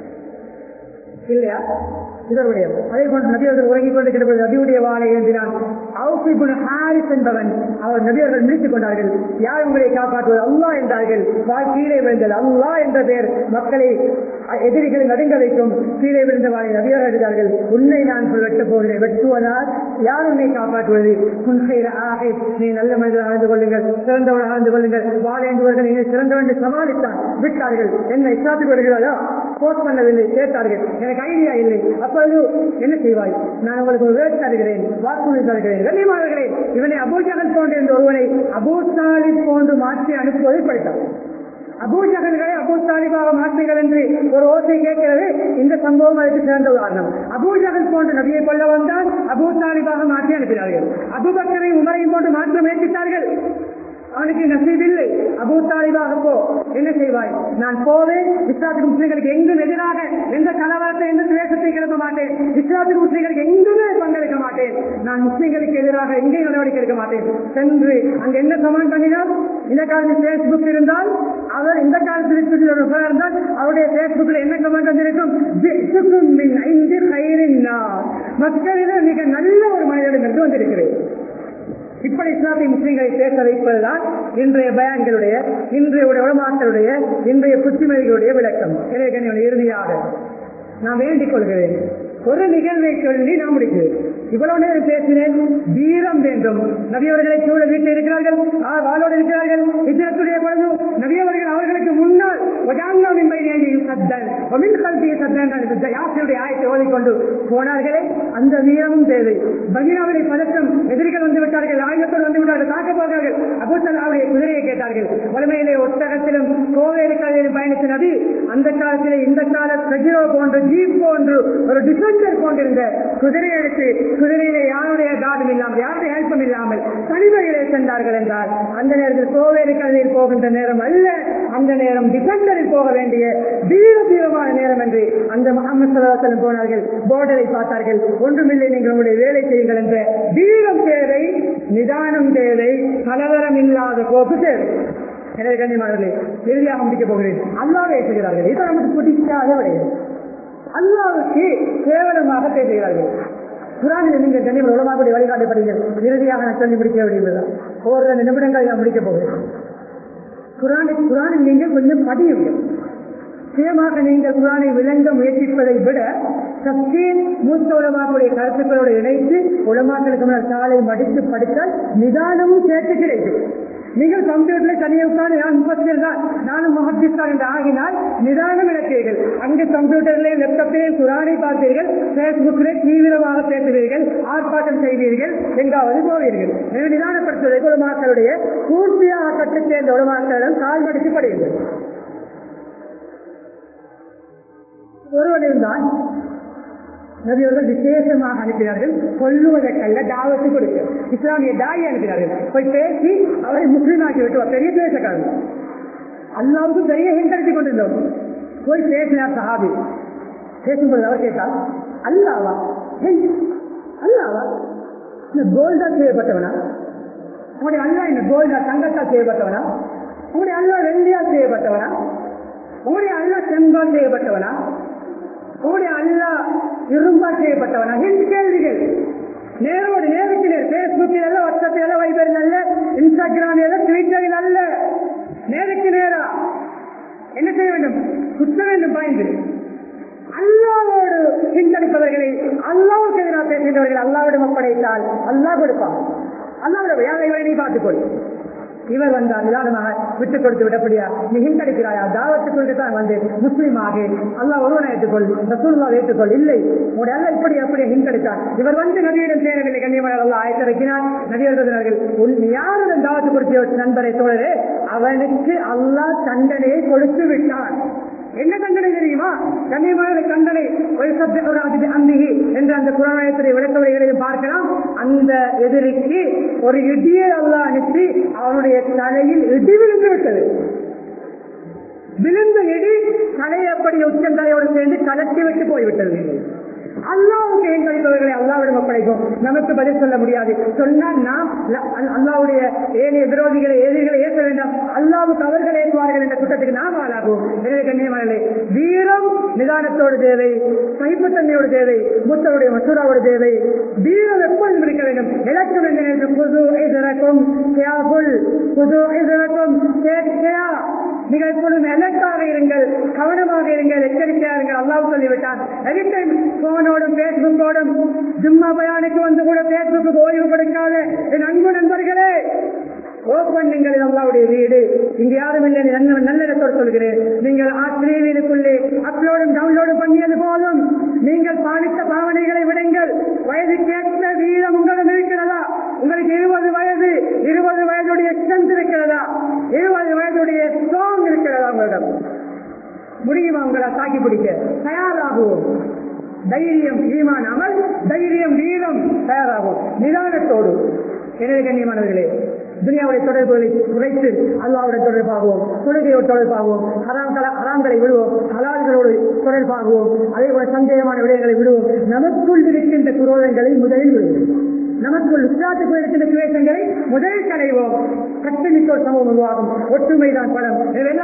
இல்லையா இதனுடைய அதே போன்று நபியர்கள் உறங்கிக் கொண்டிருக்கிற நபியுடைய வாழை ஏந்தினான் அவுபிபுன் ஹாரிஸ் என்பவன் அவர் நபியர்கள் மிதித்துக் கொண்டார்கள் யார் உங்களை காப்பாற்றுவது அல்லாஹ் என்றார்கள் வாழ் கீழே விழுந்தது அல்லாஹ் என்ற பெயர் மக்களை எதிரிகளை நடுங்க வைக்கும் கீழே விழுந்த வாழை நபியர்கள் எழுதார்கள் உன்னை நான் வெட்டப் போகிறேன் வெட்டுவதால் யார் உன்னை காப்பாற்றுவது உன்செய்த ஆகை நீ நல்ல மனிதர் ஆழ்ந்து கொள்ளுங்கள் சிறந்தவன் ஆழ்ந்து கொள்ளுங்கள் வாழேந்துவர்கள் நீங்கள் சிறந்தவன் என்று சமாளித்தான் விட்டார்கள் என்ன இஸ்லாத்துக்கு வருகிறதா போஸ்ட் பண்ணவில்லை கேட்டார்கள் எனக்கு ஐடியா இல்லை அப்பொழுது என்ன செய்வாய் நான் உங்களுக்கு ஒரு வேட் தருகிறேன் வாக்குறுதி தருகிறேன் கண்ணியமானவர்களே இவனை அபூஜகன் போன்ற இந்த ஒருவனை அபூசாலி போன்று மாற்றி அனுப்புவதை படித்தான் அபூஜகன்களை அபூசாலிபாக மாற்றுங்கள் என்று ஒரு ஓசை கேட்கிறது இந்த சம்பவம் அதுக்கு சிறந்த உதாரணம் அபூஜகன் போன்ற நபியை கொள்ள வந்தால் அபூசாலிபாக மாற்றி அனுப்பினார்கள் அபுபக்கரை உமரையும் போன்று மாற்ற முயற்சித்தார்கள் அவனுக்கு நசீபில்லை அபூ தாலிபாக போ என்ன செய்வாய் நான் போவேன் இஸ்லாத்துக்கு முஸ்லீம்களுக்கு எங்கும் எதிராக எந்த கலவரத்தை எந்த துவேஷத்தை கிளப்ப மாட்டேன் இஸ்லாத்துக்கு முஸ்லீம்களுக்கு எங்குமே பங்கெடுக்க மாட்டேன் நான் முஸ்லீம்களுக்கு எதிராக எங்கேயும் நடவடிக்கை எடுக்க மாட்டேன் சென்று அங்க என்ன கமெண்ட் பண்ணினால் இந்த காலத்தில் பேஸ்புக் இருந்தால் அவர் இந்த காலத்தில் ஒரு புகழ் இருந்தால் அவருடைய பேஸ்புக்ல என்ன கமெண்ட் வந்திருக்கும் "ஜி'துக்கும் மின் ஐந்து கைரின் நார்." மக்களிடம் மிக நல்ல ஒரு மனிதனிடம் என்று வந்திருக்கிறேன் இப்படி இஸ்லாமிய முஸ்லீம்களை பேச வைப்பதுதான் இன்றைய பயான்களுடைய இன்றைய உடமாக்களுடைய இன்றைய புத்திமதிகளுடைய விளக்கம் எனவே கண்ணியவனை இறுதியாக நான் வேண்டிக் கொள்கிறேன் ஒரு நிகழ்வை சொல்லி நான் முடிக்கிறேன் இவ்வளவு நேரம் பேசினேன் வீரம் வேண்டும் நபியவர்களை சூழ வீட்டில் இருக்கிறார்கள் ஆ, வாளோடு இருக்கிறார்கள் இத்திரத்துடைய பொழுது நபியவர்கள் அவர்களுக்கு முன்னால் ஒஜாங்காவின் பையனையும் சத்தன் ஒமின் கல்வியை சத்தன் யாசினுடைய ஆயத்தை ஓதிக்கொண்டு போனார்களே அந்த வீரமும் தேவை பகிராவிலே பதற்றம் எதிரிகள் வந்து விட்டார்கள் ஆயுதத்தோடு வந்து விட்டார்கள் தாக்க போகிறார்கள் அபூசல்லாவுடைய குதிரையை கேட்டார்கள் வலிமையிலே ஒட்டகத்திலும் கோவேலுக்காரிலும் பயணித்த நபி அந்த காலத்திலே இந்த கால பிரஜிரோ போன்று ஜீப் போன்று ஒரு டிஃபெண்டர் போன்றிருந்த குதிரையை எடுத்து குதிரையிலே யாருடைய காடும் இல்லாமல் யாருடைய ஹெல்ப்பும் இல்லாமல் தனிமையிலே சென்றார்கள் என்றால் அந்த நேரத்தில் கோவேலு கதையில் போகின்ற நேரம் அல்ல அந்த நேரம் டிஃபெண்டரில் போக வேண்டிய தீர தீரமான நேரம் என்று அந்த முகமது சலாசலம் போனார்கள் போர்டரை பார்த்தார்கள் ஒன்றுமில்லை நீங்கள் உங்களுடைய வேலை செய்யுங்கள் என்ற தீரம் தேவை நிதானம் தேவை கலவரம் இல்லாத கோப்பு தேவை எனவே கண்ணியமானவர்களே இறுதியாக முடிக்கப் போகிறேன் அல்லாவே செய்கிறார்கள் இது நமக்கு பிடிக்காத விடையாது அல்லாவுக்கு கேவலமாக பேசுகிறார்கள் குரானில் நீங்கள் கண்ணியம் உலமாக்கூடிய வழிகாட்டப்படுங்கள் இறுதியாக நான் சொல்லி முடிக்க வேண்டியதுதான் ஓரிரு நிமிடங்கள் நான் முடிக்கப் போகிறேன் குரானை குரானில் நீங்கள் கொஞ்சம் படியுங்கள் சுயமாக நீங்கள் குரானை விளங்க முயற்சிப்பதை விட சக்தியின் மூத்த உலமாக்களுடைய கருத்துக்களோடு இணைத்து உலமாக்களுக்கு முன்னால் காலை மடித்து படித்தால் நிதானமும் சேர்த்து கிடைக்கும் நீங்கள் கம்ப்யூட்டர்ல தனியாக உட்கார்ந்து நான் முப்பத்தி தான் நானும் முகத்திஸ்தான் என்று ஆகினால் நிதானம் இழப்பீர்கள் அங்கு கம்ப்யூட்டர்லேயும் லேப்டாப்லேயும் குரானை பார்த்தீர்கள் பேஸ்புக்கிலே தீவிரமாக பேசுவீர்கள் ஆர்ப்பாட்டம் செய்வீர்கள் எங்காவது போவீர்கள் எனவே நிதானப்படுத்துவதற்கு உலமாக்களுடைய பூர்த்தியாக கற்றுச் சேர்ந்த உலமாக்களிடம் கால் மடித்து படுகிறது ஒருவன் இருந்தால் நபியவர்கள் விசேஷமாக அனுப்பினார்கள் கொல்லுவதற்கல்ல தாவத்து கொடுக்க இஸ்லாமிய தாயை அனுப்பினார்கள் போய் பேசி அவரை முஸ்லீமாக்கி விட்டு வா. பெரிய பேசக்காரன் அல்லாவுக்கும் பெரிய ஹிண்டடித்துக் கொண்டிருந்தோம் போய் பேசினார் சஹாபி பேசும்போது அவர் கேட்டால் அல்லாவா ஹிண்ட். அல்லாவா இந்த கோல்டா செய்யப்பட்டவனா உங்களுடைய அல்லா இந்த கோல்டா தங்கத்தால் செய்யப்பட்டவனா உங்களுடைய அல்லா வெள்ளியால் செய்யப்பட்டவனா உங்களுடைய அல்லா செம்பால் செய்யப்பட்டவனா உங்களுடைய அல்லா இரும்பா செய்யப்பட்டவனா ஹிண்ட் கேள்விகள் நேரோடு நேருக்கு நேர் பேஸ்புக்கில் அல்ல வாட்ஸ்அப்பில் அல்ல வைபரில் அல்ல இன்ஸ்டாகிராமில் அல்ல ட்விட்டரில் அல்ல நேருக்கு நேரா என்ன செய்ய வேண்டும் குற்ற வேண்டும் பாய்ந்து அல்லாவோடு சிந்தனிப்பவர்களை அல்லாவுக்கு எதிராக பேசுகின்றவர்கள் அல்லாவிடம் ஒப்படைத்தால் அல்லாஹ் கொடுப்பான் அல்லாவிடம் யாரை இவரை நீ பார்த்துக்கொள் இவர் வந்தால் நிதானமாக விட்டுக் கொடுத்து விடப்படியா நீ ஹிந்தடிக்கிறாயா தாவத்துக்கு தான் வந்து முஸ்லீமாக அல்லாஹ் ஒருவனை ஏற்றுக்கொள் ரசூல்லா ஏற்றுக்கொள் இல்லை உங்களுடைய அல்ல இப்படி அப்படியே ஹிந்தடித்தான் இவர் வந்து நபியிடம் சேரவில்லை கண்ணியமான அல்லாஹ் ஆயத்திறக்கினார் நபியர்கள் உன் யாருடன் தாவத்து கொடுத்த நண்பரை தோழரே அவனுக்கு அல்லாஹ் தண்டனையை கொடுத்து விட்டான் என்ன தண்டனை தெரியுமா கண்ணியமான தண்டனை ஒரு சப்த ஒரு அதிபி அந்திகி என்ற அந்த புராணத்துடைய விளக்கவரைகளையும் பார்க்கலாம் அந்த எதிரிக்கு ஒரு இடியை அல்லாஹ் அனுப்பி அவனுடைய தலையில் இடி விழுந்து விட்டது விழுந்த இடி தலையை அப்படி உச்சம் தலையோடு சேர்ந்து கலட்டி விட்டு போய்விட்டது அல்லாவுக்கு ஏன் கழிப்பவர்களை அல்லாவிடம் ஒப்படைக்கும் நமக்கு பதில் சொல்ல முடியாது சொன்னால் நாம் ல- அல்- அல்லாவுடைய ஏனைய விரோதிகளை எதிரிகளை ஏற்க வேண்டாம் அல்லாவுக்கு அவர்கள் ஏற்றுவார்கள் செய்வார்கள் என்ற குற்றத்துக்கு நாம் ஆளாகும் எனவே கண்ணியமானே வீரம் நிதானத்தோடு தேவை சகிப்புத்தன்மையோடு தேவை மூத்தருடைய மசூராவோடு தேவை வீரம் எப்பொழுதும் இருக்க வேண்டும் இலக்கம் என்ன என்று புது இதரக்கும் தியாகுல் புது இதரக்கும் நீங்கள் எப்பொழுதும் எலக்டாக இருங்கள் கவனமாக இருங்கள் எச்சரிக்கையாக இருங்கள் அல்லாஹ் சொல்லிவிட்டான் எனி டைம் போனோடும் பேஸ்புக்கோடும் ஜும்மா பயானுக்கு வந்து கூட பேஸ்புக்கு ஓய்வு கொடுக்காத என் அன்பு நண்பர்களே ஓப்பன் நீங்கள் அல்லாவுடைய வீடு இங்க யாரும் இல்லை நல்ல நல்ல இடத்தோடு சொல்கிறேன் நீங்கள் ஆசிரிய வீடுக்குள்ளே அப்லோடும் டவுன்லோடும் பண்ணியது போதும் நீங்கள் பாதித்த பாவனைகளை விடுங்கள் வயதுக்கேற்ற வீதம் உங்களிடம் இருக்கிறதா உங்களுக்கு இருபது வயது இருபது வயதுடைய ஸ்ட்ரென்த் இருக்கிறதா இருபது வயதுடைய ஸ்ட்ராங் இருக்கிறதா உங்களிடம் முடியுமா உங்களை தாக்கி பிடிக்க தயாராகுவோம் தைரியம் ஈமான் அமல் தைரியம் வீரம் தயாராகும் நிதானத்தோடு எனவே கண்ணியமானவர்களே துனியாவுடைய தொடர்புகளை குறைத்து அல்லாவுடைய தொடர்பாகவும் தொழுகையோடு தொடர்பாகவும் ஹராம்களை ஹராம்களை விடுவோம் ஹலால்களோடு தொடர்பாகவும் அதே போல சந்தேகமான விடயங்களை விடுவோம் நமக்குள் இருக்கின்ற குரோதங்களை முதலில் விடுவோம் நமக்குள் இஸ்லாத்துக்குள் இருக்கின்ற சுவேசங்களை முதலில் களைவோம் கஷ்டமிக்கோர் சமூகம் உருவாகும் ஒற்றுமைதான் பலம்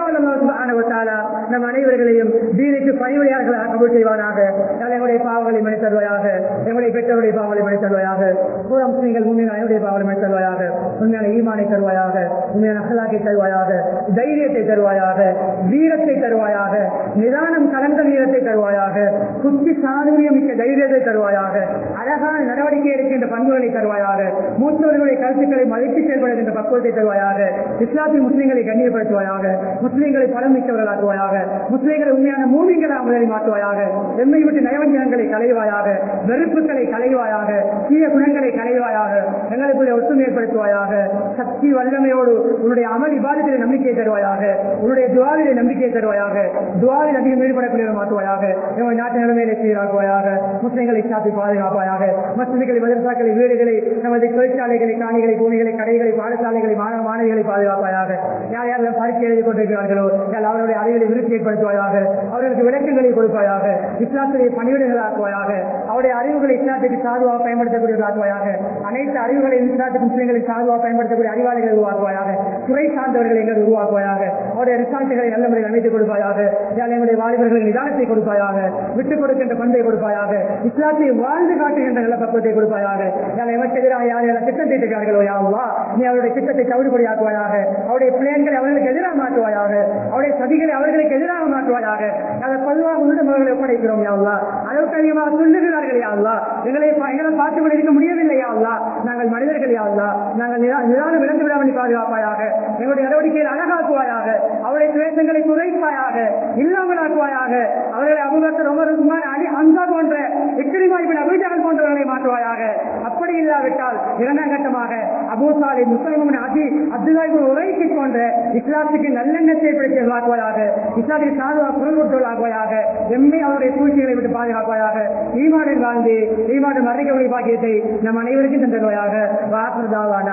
ஆனவத்தாலா நம் அனைவர்களையும் தீனுக்கு பணிவுரையாளர்களாக கபூல் செய்வானாக எங்களுடைய பாவங்களை மணி தருவாயாக எங்களுடைய பெற்றோருடைய பாவங்களை மணி தருவாயாக பூரா முஸ்லீம்கள் உண்மையான என்னுடைய பாவங்களை மணி தருவாயாக உண்மையான ஈமானை தருவாயாக உண்மையான அகலாக்கை தருவாயாக தைரியத்தை தருவாயாக வீரத்தை தருவாயாக நிதானம் கலந்த வீரத்தை தருவாயாக குத்தி சாதுரியம் மிக்க தைரியத்தை தருவாயாக அழகான நடவடிக்கை இருக்கின்ற பண்புகளை தருவாயாக மூத்தவர்களுடைய கருத்துக்களை மதித்து செயல்படுகின்ற பக்குவத்தை தருவாயாக இஸ்லாத்தின் முஸ்லீம்களை கண்ணியப்படுத்துவாயாக முஸ்லீம்களை பலம் மிக்கவர்களாக்குவாயாக முஸ்லீம்களை உண்மையான மூவிங்களாக முதலில் மாற்றுவாயாக எம்மை விட்டு நயவஞ்சகங்களை களைவாயாக வெறுப்புகளை களைவாயாக தீய குணங்களை களைவாயாக எங்களுக்குள்ளே ஒற்றுமை ஏற்படுத்துவாயாக சக்தி வல்லமையோடு உன்னுடைய அமல் இபாதத்திலே நம்பிக்கை தருவாயாக உன்னுடைய துவாவிலே நம்பிக்கை தருவாயாக துவாவில் அதிகம் ஈடுபடக்கூடிய மாற்றுவாயாக எங்கள் நாட்டு நிலைமையிலே சீராக்குவாயாக முஸ்லிம்களை சாத்தி பாதுகாப்பாயாக மசிதிகளை மதரசாக்களை வீடுகளை நமது தொழிற்சாலைகளை காணிகளை பூமிகளை கடைகளை பாடசாலைகளை மாணவ மாணவிகளை பாதுகாப்பாயாக யார் யாரெல்லாம் பரீட்சை எழுதி கொண்டிருக்கிறார்களோ யார் அவருடைய அறிவிலை விருத்தி ஏற்படுத்துவாயாக அவர்களுக்கு விளக்கங்களை கொடுப்பாயாக இஸ்லாத்துடைய பணிவிடைகளாக்குவாயாக அவருடைய அறிவுகளை இஸ்லாத்துக்கு சாதுவாக பயன்படுத்தக்கூடியவர்களாக்குவாயாக அனைத்து அறிவுகளையும் இஸ்லாத்துக்கு முஸ்லிம்களுக்கு சாதுவாக பயன்படுத்தக்கூடிய அறிவாளிகளை உருவாக்குவாயாக துறை சார்ந்தவர்களை எங்கள் உருவாக்குவாயாக அவருடைய ரிசார்ட்டுகளை நல்ல முறையில் அமைத்துக் கொடுப்பாயாக யார் எங்களுடைய வாலிபர்களுக்கு நிதானத்தை கொடுப்பாயாக விட்டுக் கொடுக்கின்ற பண்பை கொடுப்பாயாக இஸ்லாத்தை வாழ்ந்து காட்டுகின்ற நல்ல பக்குவத்தை கொடுப்பாயாக யார் எமக்கு எதிராக யார் யார் திட்டம் தீட்டுகிறார்களோ யாவா நீ அவருடைய திட்டத்தை தவிடுபடியாக்குவாயாக அவருடைய பிள்ளைகளை அவர்களுக்கு எதிராக மாற்றுவாயாக அவருடைய சதிகளை அவர்களுக்கு எதிராக மாற்றுவாயாக அதை பொதுவாக உன்னிடம் அவர்களை ஒப்படைக்கிறோம் யாவா அளவுக்கு அதிகமாக சொல்லுகிறார்கள் யாவா எங்களை பா- எங்களை பார்த்து கொண்டு இருக்க முடியவில்லை யாவா நாங்கள் மனிதர்கள் யாவா நாங்கள் நிதா- நிதானம் இழந்து விடாமல் பாதுகாப்பாயாக எங்களுடைய நடவடிக்கையில் அழகாக்குவாயாக அவருடைய துவேஷங்களை குறைப்பாயாக இல்லாமலாக்குவாயாக அவர்களை அபுபக்கர் உமர் உஸ்மான் அலி ஹம்சா போன்ற இக்கிரிமா இப்படி அபிஜால் போன்றவர்களை மாற்றுவாயாக அப்படி இல்லாவிட்டால் இரண்டாம் கட்டமாக அபூ சாலி முஸ்லிம் அதி அப்துல்லாஹி உரைக்கு போன்ற இஸ்லாத்துக்கு நல்லெண்ணத்தை பிடித்தவர்களாக்குவாயாக இஸ்லாத்துக்கு சாதுவா குரல் கொடுத்தவர்களாக்குவாயாக எம்மை அவருடைய சூழ்ச்சிகளை விட்டு பாதுகாப்பாயாக ஈமானில் வாழ்ந்து ஈமாடு மறைக்கக்கூடிய பாக்கியத்தை நம் அனைவருக்கும் தந்தருவாயாக வாக்குதாவான